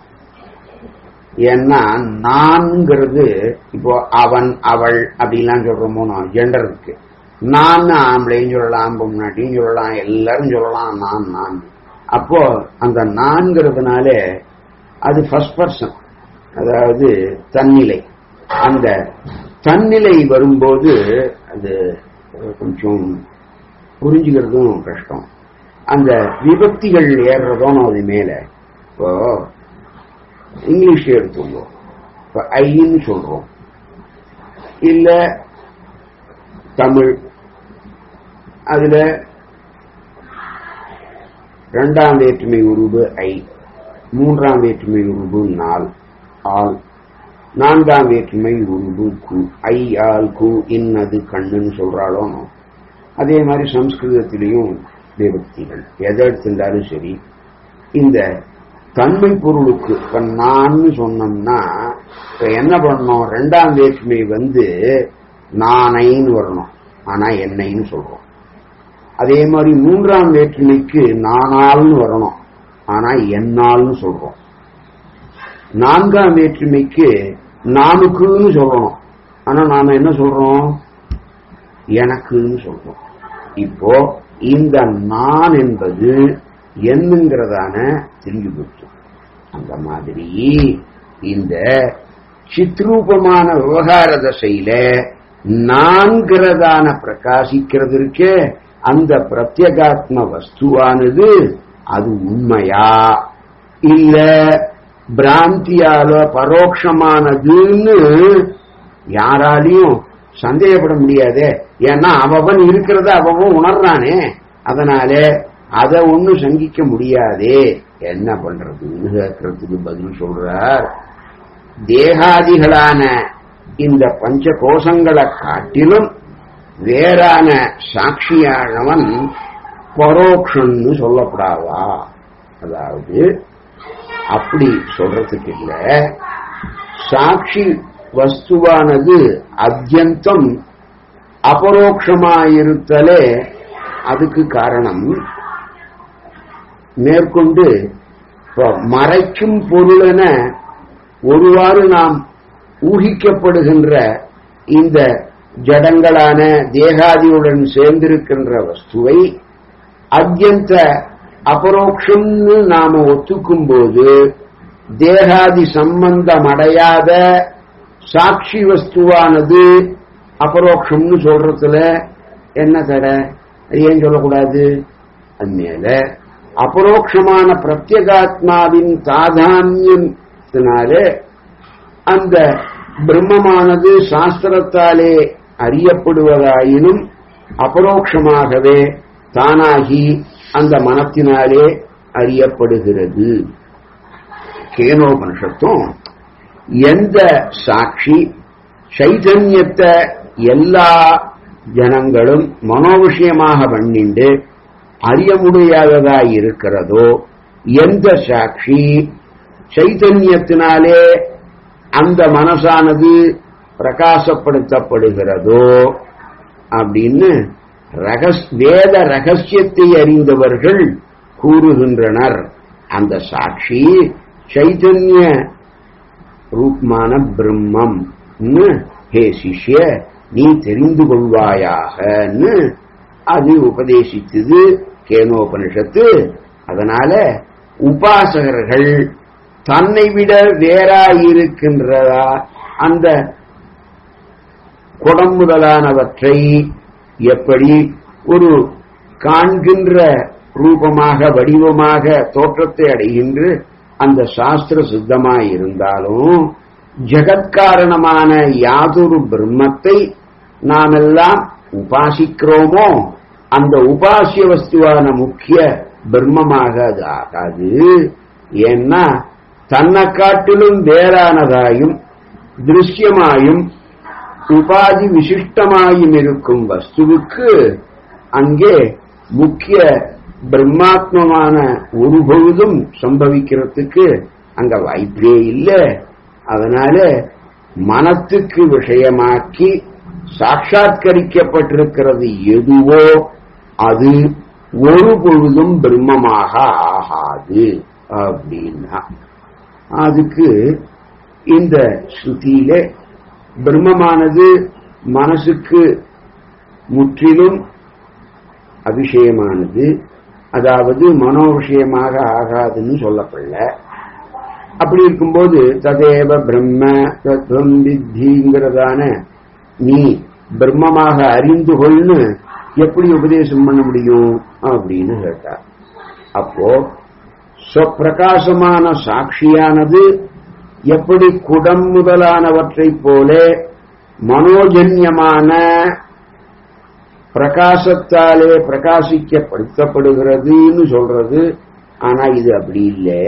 ஏன்னா நான்ங்கிறது இப்போ அவன் அவள் அப்படிலாம் சொல்றோமோ ஜெண்டர் இருக்கு நான் ஆம்பளையும் சொல்லலாம் பொம்னாட்டியும் சொல்லலாம் எல்லாரும் சொல்லலாம் நான் நான் அப்போ அந்த நான்கிறதுனால அது ஃபர்ஸ்ட் பர்சன் அதாவது தன்னிலை அந்த தன்னிலை வரும்போது அது கொஞ்சம் புரிஞ்சுக்கிறதும் கஷ்டம் அந்த விபக்திகள் ஏறுறதும் அது மேல இப்போ இங்கிலீஷ் எடுத்துள்ளோம் இப்போ ஐன்னு சொல்றோம் இல்ல தமிழ் அதுல இரண்டாம் வேற்றுமை உருவு ஐ மூன்றாம் வேற்றுமை உருவு நாள் ஆள் நான்காம் வேற்றுமை உருவு கு ஐ ஆல் கு இன்னது கண்ணுன்னு சொல்றாளோ அதே மாதிரி சம்ஸ்கிருதத்திலையும் விபக்திகள் எதை எடுத்திருந்தாலும் சரி இந்த தன்மை பொருளுக்கு இப்ப நான் சொன்னோம்னா இப்ப என்ன பண்ணணும் ரெண்டாம் வேற்றுமை வந்து நானைன்னு வரணும் ஆனா என்னைன்னு சொல்றோம் அதே மாதிரி மூன்றாம் வேற்றுமைக்கு நானால்னு வரணும் ஆனா என்னால்னு சொல்றோம் நான்காம் வேற்றுமைக்கு நானுக்குன்னு சொல்லணும் ஆனா நாம என்ன சொல்றோம் எனக்குன்னு சொல்றோம் இப்போ இந்த நான் என்பது என்னங்கிறதான தெரிஞ்சு போச்சு அந்த மாதிரி இந்த சித்ரூபமான விவகார தசையில நான்கிறதான பிரகாசிக்கிறது இருக்கே அந்த பிரத்யேகாத்ம வஸ்துவானது அது உண்மையா இல்ல பிராந்தியால பரோட்சமானதுன்னு யாராலையும் சந்தேகப்பட முடியாதே ஏன்னா அவன் இருக்கிறத அவன் உணர்றானே அதனால அதை ஒண்ணும் சங்கிக்க முடியாதே என்ன பண்றதுன்னு கேட்கறதுக்கு பதில் சொல்றார் தேகாதிகளான இந்த பஞ்ச கோஷங்களை காட்டிலும் வேறான சாட்சியானவன் பரோக்ஷன்னு சொல்லப்படாதா அதாவது அப்படி சொல்றதுக்கு இல்ல சாட்சி வஸ்துவானது அத்தியந்தம் அபரோக்ஷமாயிருத்தலே அதுக்கு காரணம் மேற்கொண்டு இப்ப மறைக்கும் பொருளென ஒருவாறு நாம் ஊகிக்கப்படுகின்ற இந்த ஜடங்களான தேகாதியுடன் சேர்ந்திருக்கின்ற வஸ்துவை அத்தியந்த அபரோக்ஷம்னு நாம ஒத்துக்கும் போது தேகாதி சம்பந்தம் அடையாத சாட்சி வஸ்துவானது அபரோக்ஷம்னு சொல்றதுல என்ன தடை அது ஏன் சொல்லக்கூடாது அது மேல அபரோக்ஷமான பிரத்யேகாத்மாவின் தாதான்யத்தினாலே அந்த பிரம்மமானது சாஸ்திரத்தாலே அறியப்படுவதாயினும் அபரோக்ஷமாகவே தானாகி அந்த மனத்தினாலே அறியப்படுகிறது கேனோபனிஷத்தும் எந்த சாட்சி சைதன்யத்தை எல்லா ஜனங்களும் மனோவிஷயமாக பண்ணிண்டு அறிய முடியாததாய் இருக்கிறதோ எந்த சாட்சி சைதன்யத்தினாலே அந்த மனசானது பிரகாசப்படுத்தப்படுகிறதோ அப்படின்னு ரகஸ் வேத ரகசியத்தை அறிந்தவர்கள் கூறுகின்றனர் அந்த சாட்சி சைதன்ய ரூபமான பிரம்மம் ஹே சிஷ்ய நீ தெரிந்து கொள்வாயாகன்னு அது உபதேசித்தது கேனோபனிஷத்து அதனால உபாசகர்கள் தன்னை விட வேறாயிருக்கின்றதா அந்த குடம் முதலானவற்றை எப்படி ஒரு காண்கின்ற ரூபமாக வடிவமாக தோற்றத்தை அடைகின்ற அந்த சாஸ்திர சித்தமாய் இருந்தாலும் ஜெகத்காரணமான யாதொரு பிரம்மத்தை நாமெல்லாம் உபாசிக்கிறோமோ அந்த உபாசிய வஸ்துவான முக்கிய பிரம்மமாக அது ஆகாது ஏன்னா தன்னை காட்டிலும் வேறானதாயும் திருஷ்யமாயும் உபாதி விசிஷ்டமாயும் இருக்கும் வஸ்துவுக்கு அங்கே முக்கிய பிரம்மாத்மமான ஒரு பொழுதும் சம்பவிக்கிறதுக்கு அங்க வாய்ப்பே இல்லை அதனால மனத்துக்கு விஷயமாக்கி சாட்சாத்கரிக்கப்பட்டிருக்கிறது எதுவோ அது ஒரு பொழுதும் பிரம்மமாக ஆகாது அப்படின்னா அதுக்கு இந்த ஸ்ருதியில பிரம்மமானது மனசுக்கு முற்றிலும் அபிஷயமானது அதாவது மனோ விஷயமாக ஆகாதுன்னு சொல்லப்படல அப்படி இருக்கும்போது ததேவ பிரம்ம தத்துவம் வித்திங்கிறதான நீ பிரம்மமாக அறிந்து கொள்னு எப்படி உபதேசம் பண்ண முடியும் அப்படின்னு கேட்டார் அப்போ சொப்பிரகாசமான சாட்சியானது எப்படி குடம் முதலானவற்றைப் போல மனோஜன்யமான பிரகாசத்தாலே பிரகாசிக்கப்படுத்தப்படுகிறதுன்னு சொல்றது ஆனா இது அப்படி இல்லை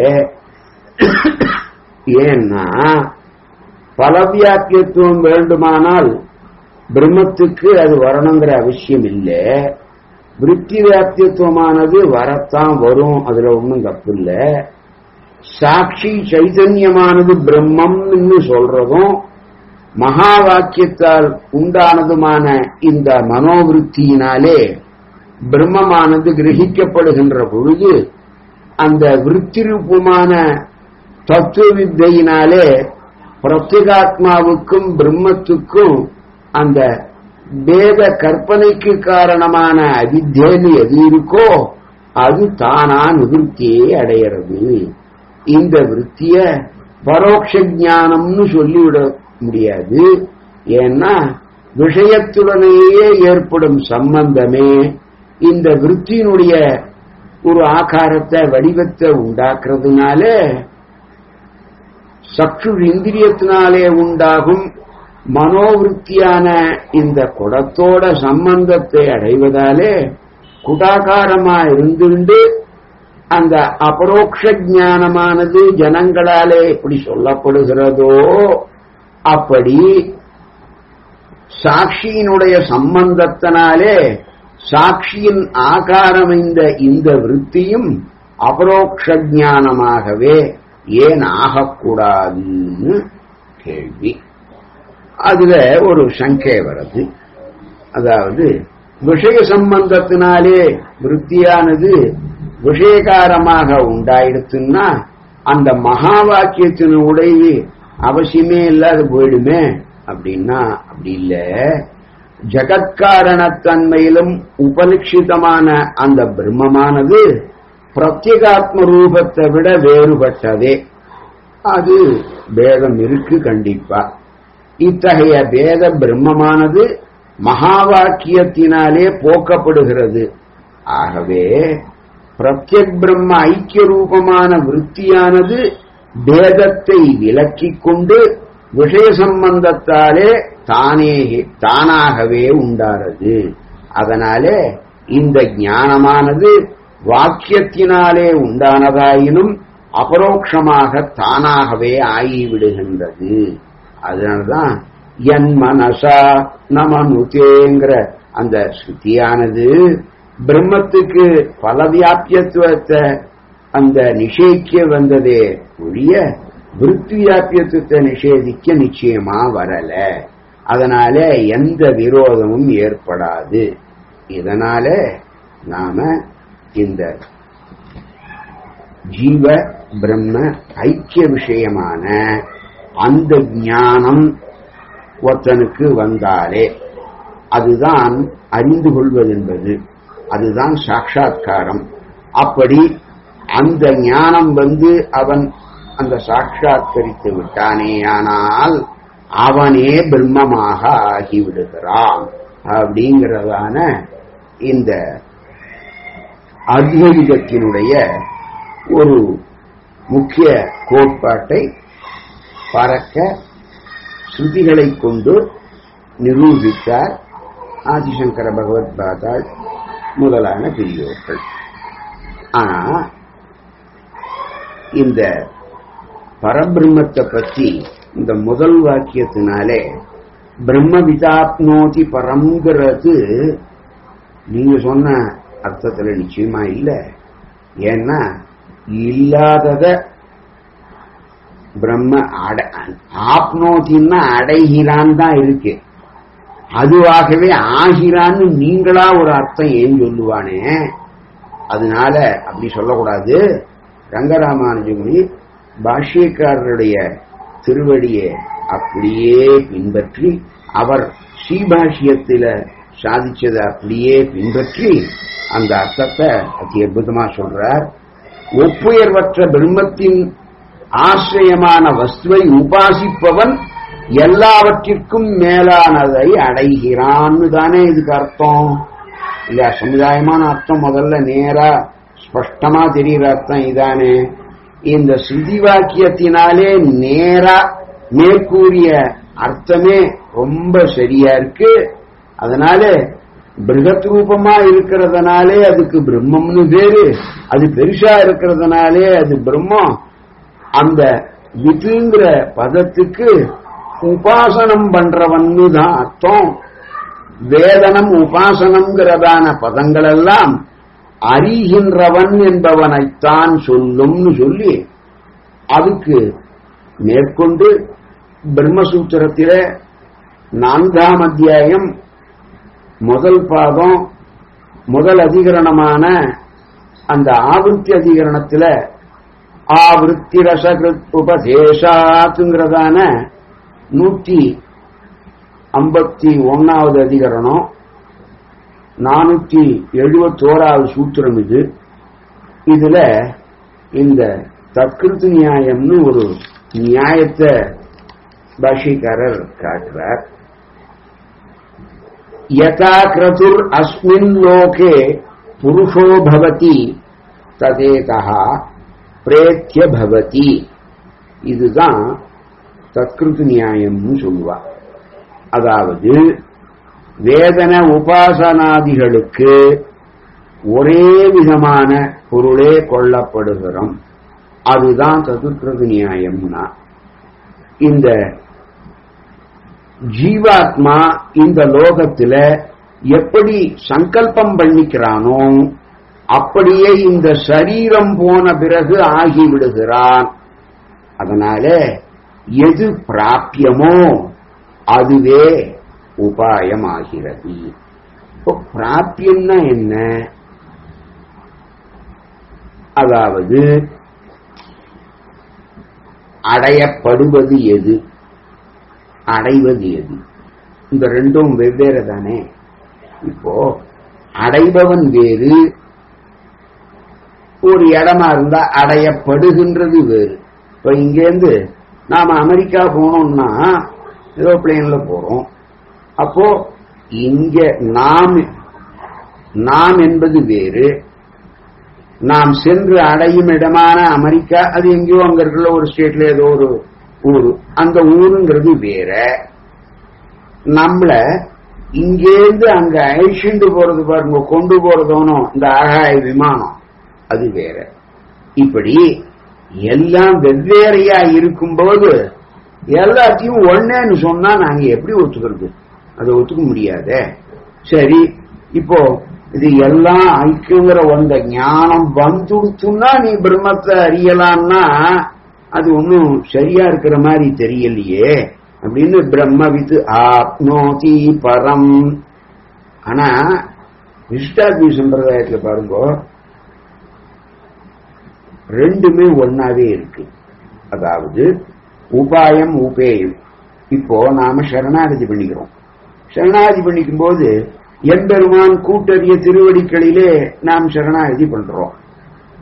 ஏன்னா பலவியாக்கியத்துவம் வேண்டுமானால் பிரம்மத்துக்கு அது வரணுங்கிற அவசியம் இல்லை விருத்தி வியாப்தியத்துவமானது வரத்தான் வரும் அதுல ஒன்றும் தப்பு இல்லை சாட்சி சைதன்யமானது பிரம்மம்னு சொல்றதும் மகா வாக்கியத்தால் உண்டானதுமான இந்த மனோவிருத்தியினாலே பிரம்மமானது கிரகிக்கப்படுகின்ற பொழுது அந்த விருத்தி ரூபமான தத்துவ வித்தையினாலே பிரத்யேகாத்மாவுக்கும் பிரம்மத்துக்கும் அந்த வேத கற்பனைக்கு காரணமான அவித்தேன்னு எது இருக்கோ அது தானா நிவர்த்தியை அடையிறது இந்த விற்த்திய பரோட்ச ஞானம்னு சொல்லிவிட முடியாது ஏன்னா விஷயத்துடனேயே ஏற்படும் சம்பந்தமே இந்த விற்த்தியினுடைய ஒரு ஆகாரத்தை வடிவத்தை உண்டாக்குறதுனால சக்ஷு இந்திரியத்தினாலே உண்டாகும் மனோவிருத்தியான இந்த குடத்தோட சம்பந்தத்தை அடைவதாலே குடாகாரமா இருந்துண்டு அந்த அபரோக்ஷ ஞானமானது ஜனங்களாலே எப்படி சொல்லப்படுகிறதோ அப்படி சாட்சியினுடைய சம்பந்தத்தினாலே சாட்சியின் ஆகாரமைந்த இந்த விற்த்தியும் அபரோக்ஷ ஞானமாகவே ஏன் ஆகக்கூடாதுன்னு கேள்வி அதுல ஒரு சங்கை வருது அதாவது விஷய சம்பந்தத்தினாலே விருத்தியானது விஷயகாரமாக உண்டாயிடுத்துன்னா அந்த மகா வாக்கியத்தின் உடைவு அவசியமே இல்லாத போயிடுமே அப்படின்னா அப்படி இல்ல ஜகத்காரணத்தன்மையிலும் உபலட்சிதமான அந்த பிரம்மமானது பிரத்யேகாத்ம ரூபத்தை விட வேறுபட்டதே அது பேதம் இருக்கு கண்டிப்பா இத்தகைய பேத பிரம்மமானது மகா வாக்கியத்தினாலே போக்கப்படுகிறது ஆகவே பிரத்யக் பிரம்ம ஐக்கிய ரூபமான விற்த்தியானது பேதத்தை விலக்கிக் கொண்டு விஷய சம்பந்தத்தாலே தானே தானாகவே உண்டாறது அதனாலே இந்த ஞானமானது வாக்கியத்தினாலே உண்டானதாயினும் அபரோக்ஷமாக தானாகவே ஆகிவிடுகின்றது அதனால்தான் என் மனசா நமனுதேங்கிற அந்த ஸ்ருதியானது பிரம்மத்துக்கு பல வியாபியத்துவத்தை அந்த நிஷேதிக்க வந்ததே ஒழிய விருத்தி வியாபியத்துவத்தை நிஷேதிக்க நிச்சயமா வரல அதனால எந்த விரோதமும் ஏற்படாது இதனால நாம இந்த ஜீவ பிரம்ம ஐக்கிய விஷயமான அந்த ஞானம் ஒருத்தனுக்கு வந்தாலே அதுதான் அறிந்து கொள்வதென்பது அதுதான் சாட்சா்காரம் அப்படி அந்த ஞானம் வந்து அவன் அந்த சாட்சாத்கரித்து விட்டானேயானால் அவனே பிரம்மமாக ஆகிவிடுகிறான் அப்படிங்கிறதான இந்த அத்வைதத்தினுடைய ஒரு முக்கிய கோட்பாட்டை பறக்க ஸ்ருதிகளை கொண்டு நிரூபித்தார் ஆதிசங்கர பகவத் பாதாள் முதலான பெரியோர்கள் ஆனா இந்த பரபிரம்மத்தை பற்றி இந்த முதல் வாக்கியத்தினாலே பிரம்ம விதாப்னோதி பரம்ங்கிறது நீங்க சொன்ன அர்த்தத்துல நிச்சயமா இல்ல ஏன்னா இல்லாதத பிரம்ம அட ஆப்னோத்தின்னா அடைகிறான் தான் இருக்கு அதுவாகவே ஆகிறான்னு நீங்களா ஒரு அர்த்தம் ஏன் சொல்லுவானே அதனால அப்படி சொல்லக்கூடாது ரங்கராமானுஜமுனி பாஷ்யக்காரருடைய திருவடியை அப்படியே பின்பற்றி அவர் ஸ்ரீபாஷ்யத்தில சாதிச்சதை அப்படியே பின்பற்றி அந்த அர்த்தத்தை அதி அற்புதமா சொல்றார் ஒப்புயர்வற்ற பிரம்மத்தின் ஆசிரியமான வஸ்துவை உபாசிப்பவன் எல்லாவற்றிற்கும் மேலானதை அடைகிறான்னு தானே இதுக்கு அர்த்தம் இல்ல சமுதாயமான அர்த்தம் முதல்ல நேரா ஸ்பஷ்டமா தெரிகிற அர்த்தம் இதானே இந்த ஸ்ருதி வாக்கியத்தினாலே நேரா மேற்கூறிய அர்த்தமே ரொம்ப சரியா இருக்கு அதனால பிருகத் ரூபமா இருக்கிறதுனாலே அதுக்கு பிரம்மம்னு பேரு அது பெருசா இருக்கிறதுனாலே அது பிரம்மம் அந்த வித்துங்கிற பதத்துக்கு உபாசனம் பண்றவன்னு தான் அர்த்தம் வேதனம் உபாசனம்ங்கிறதான பதங்கள் எல்லாம் அறிகின்றவன் என்பவனைத்தான் சொல்லும்னு சொல்லி அதுக்கு மேற்கொண்டு பிரம்மசூத்திரத்தில நான்காம் அத்தியாயம் முதல் பாதம் முதல் அதிகரணமான அந்த ஆவருத்தி அதிகரணத்துல ஆவருத்தி ரசகிருத் உபதேசாத்துங்கிறதான நூற்றி ஐம்பத்தி ஒன்னாவது அதிகரணம் நானூத்தி எழுபத்தோராவது சூத்திரம் இது இதுல இந்த தற்கிருத்து நியாயம்னு ஒரு நியாயத்தை பாஷிக்காரர் காட்டுறார் யதா கிரதுர் அஸ்மின் லோகே புருஷோ பவதி ததேதா பிரேத்திய பவதி இதுதான் தற்கிருத்து நியாயம்னு சொல்லுவா அதாவது வேதன உபாசனாதிகளுக்கு ஒரே விதமான பொருளே கொள்ளப்படுகிறோம் அதுதான் சதுர்கிருத நியாயம்னா இந்த ஜீவாத்மா இந்த லோகத்துல எப்படி சங்கல்பம் பண்ணிக்கிறானோ அப்படியே இந்த சரீரம் போன பிறகு ஆகிவிடுகிறான் அதனால எது பிராப்பியமோ அதுவே உபாயமாகிறது இப்போ பிராப்பியம்னா என்ன அதாவது அடையப்படுவது எது அடைவது எது இந்த ரெண்டும் வெவ்வேறு தானே இப்போ அடைபவன் வேறு ஒரு இடமா இருந்தா அடையப்படுகின்றது வேறு இப்ப இங்கேருந்து நாம அமெரிக்கா போனோம்னா ஏரோப்ளேன்ல போறோம் அப்போ இங்க நாம் நாம் என்பது வேறு நாம் சென்று அடையும் இடமான அமெரிக்கா அது எங்கேயோ அங்க இருக்கிற ஒரு ஸ்டேட்ல ஏதோ ஒரு ஊரு அந்த ஊருங்கிறது வேற நம்மள இங்கேருந்து அங்க அழிச்சுண்டு போறது பாருங்க கொண்டு போறதோனும் இந்த ஆகாய விமானம் அது வேற இப்படி எல்லாம் வெவ்வேறையா இருக்கும்போது எல்லாத்தையும் ஒன்னேன்னு சொன்னா நாங்க எப்படி ஒத்துக்கிறது அதை ஒத்துக்க முடியாதே சரி இப்போ இது எல்லாம் ஐக்கியங்கிற வந்த ஞானம் வந்துடுச்சுன்னா நீ பிரம்மத்தை அறியலாம்னா அது ஒன்றும் சரியா இருக்கிற மாதிரி தெரியலையே அப்படின்னு பிரம்மவித்து ஆப்னோதி பரம் ஆனா விஷ்டாத்மி சம்பிரதாயத்துல பாருங்க ரெண்டுமே ஒன்னாவே இருக்கு அதாவது உபாயம் உபேயம் இப்போ நாம சரணாகதி பண்ணிக்கிறோம் சரணாகதி பண்ணிக்கும் போது எம்பெருமான் கூட்டறிய திருவடிகளிலே நாம் சரணாகதி பண்றோம்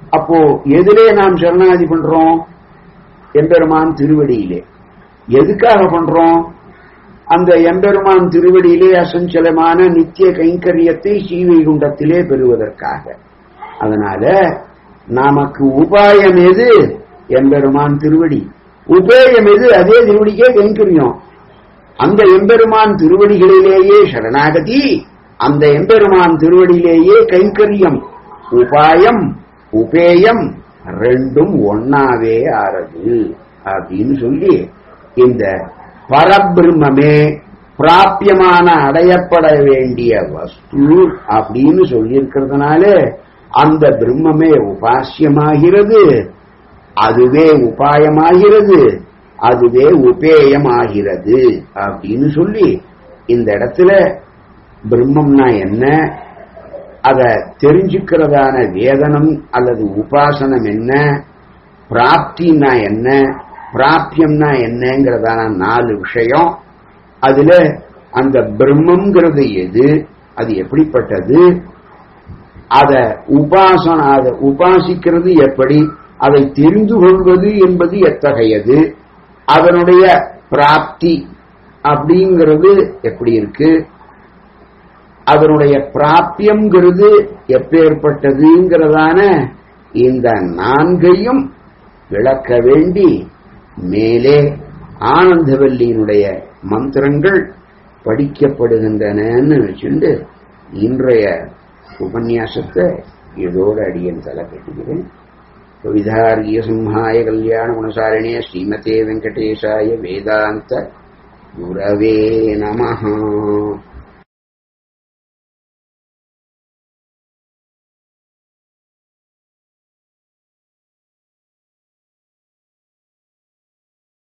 அப்போ எதிலே நாம் சரணாகதி பண்றோம் எம்பெருமான் திருவடியிலே எதுக்காக பண்றோம் அந்த எம்பெருமான் திருவடியிலே அசஞ்சலமான நித்திய கைங்கரியத்தை ஸ்ரீவைகுண்டத்திலே பெறுவதற்காக அதனால நமக்கு உபாயம் எது எம்பெருமான் திருவடி உபேயம் எது அதே திருவடிக்கே கைங்கரியம் அந்த எம்பெருமான் திருவடிகளிலேயே சரணாகதி அந்த எம்பெருமான் திருவடியிலேயே கைங்கரியம் உபாயம் உபேயம் ரெண்டும் ஒன்னாவே ஆறது அப்படின்னு சொல்லி இந்த பரபிரம்மே பிராபியமான அடையப்பட வேண்டிய வஸ்து அப்படின்னு சொல்லியிருக்கிறதுனால அந்த பிரம்மமே உபாசியமாகிறது அதுவே உபாயமாகிறது அதுவே உபேயமாகிறது அப்படின்னு சொல்லி இந்த இடத்துல பிரம்மம்னா என்ன அத தெரிஞ்சுக்கிறதான வேதனம் அல்லது உபாசனம் என்ன பிராப்தினா என்ன பிராபியம்னா என்னங்கிறதான நாலு விஷயம் அதுல அந்த பிரம்மங்கிறது எது அது எப்படிப்பட்டது அத உபாசன அதை உபாசிக்கிறது எப்படி அதை தெரிந்து கொள்வது என்பது எத்தகையது அதனுடைய பிராப்தி அப்படிங்கிறது எப்படி இருக்கு அதனுடைய பிராபியம்ங்கிறது எப்பேற்பட்டதுங்கிறதான இந்த நான்கையும் விளக்க வேண்டி மேலே ஆனந்தவல்லியினுடைய மந்திரங்கள் படிக்கப்படுகின்றனன்னு வச்சுண்டு இன்றைய உபன்யாசத்தை இதோடு அடியன் தலை கட்டுகிறேன் கவிதார்கிய சிம்ஹாய கல்யாண குணசாரிணே ஸ்ரீமதே வெங்கடேஷாய வேதாந்த குரவே நமஹா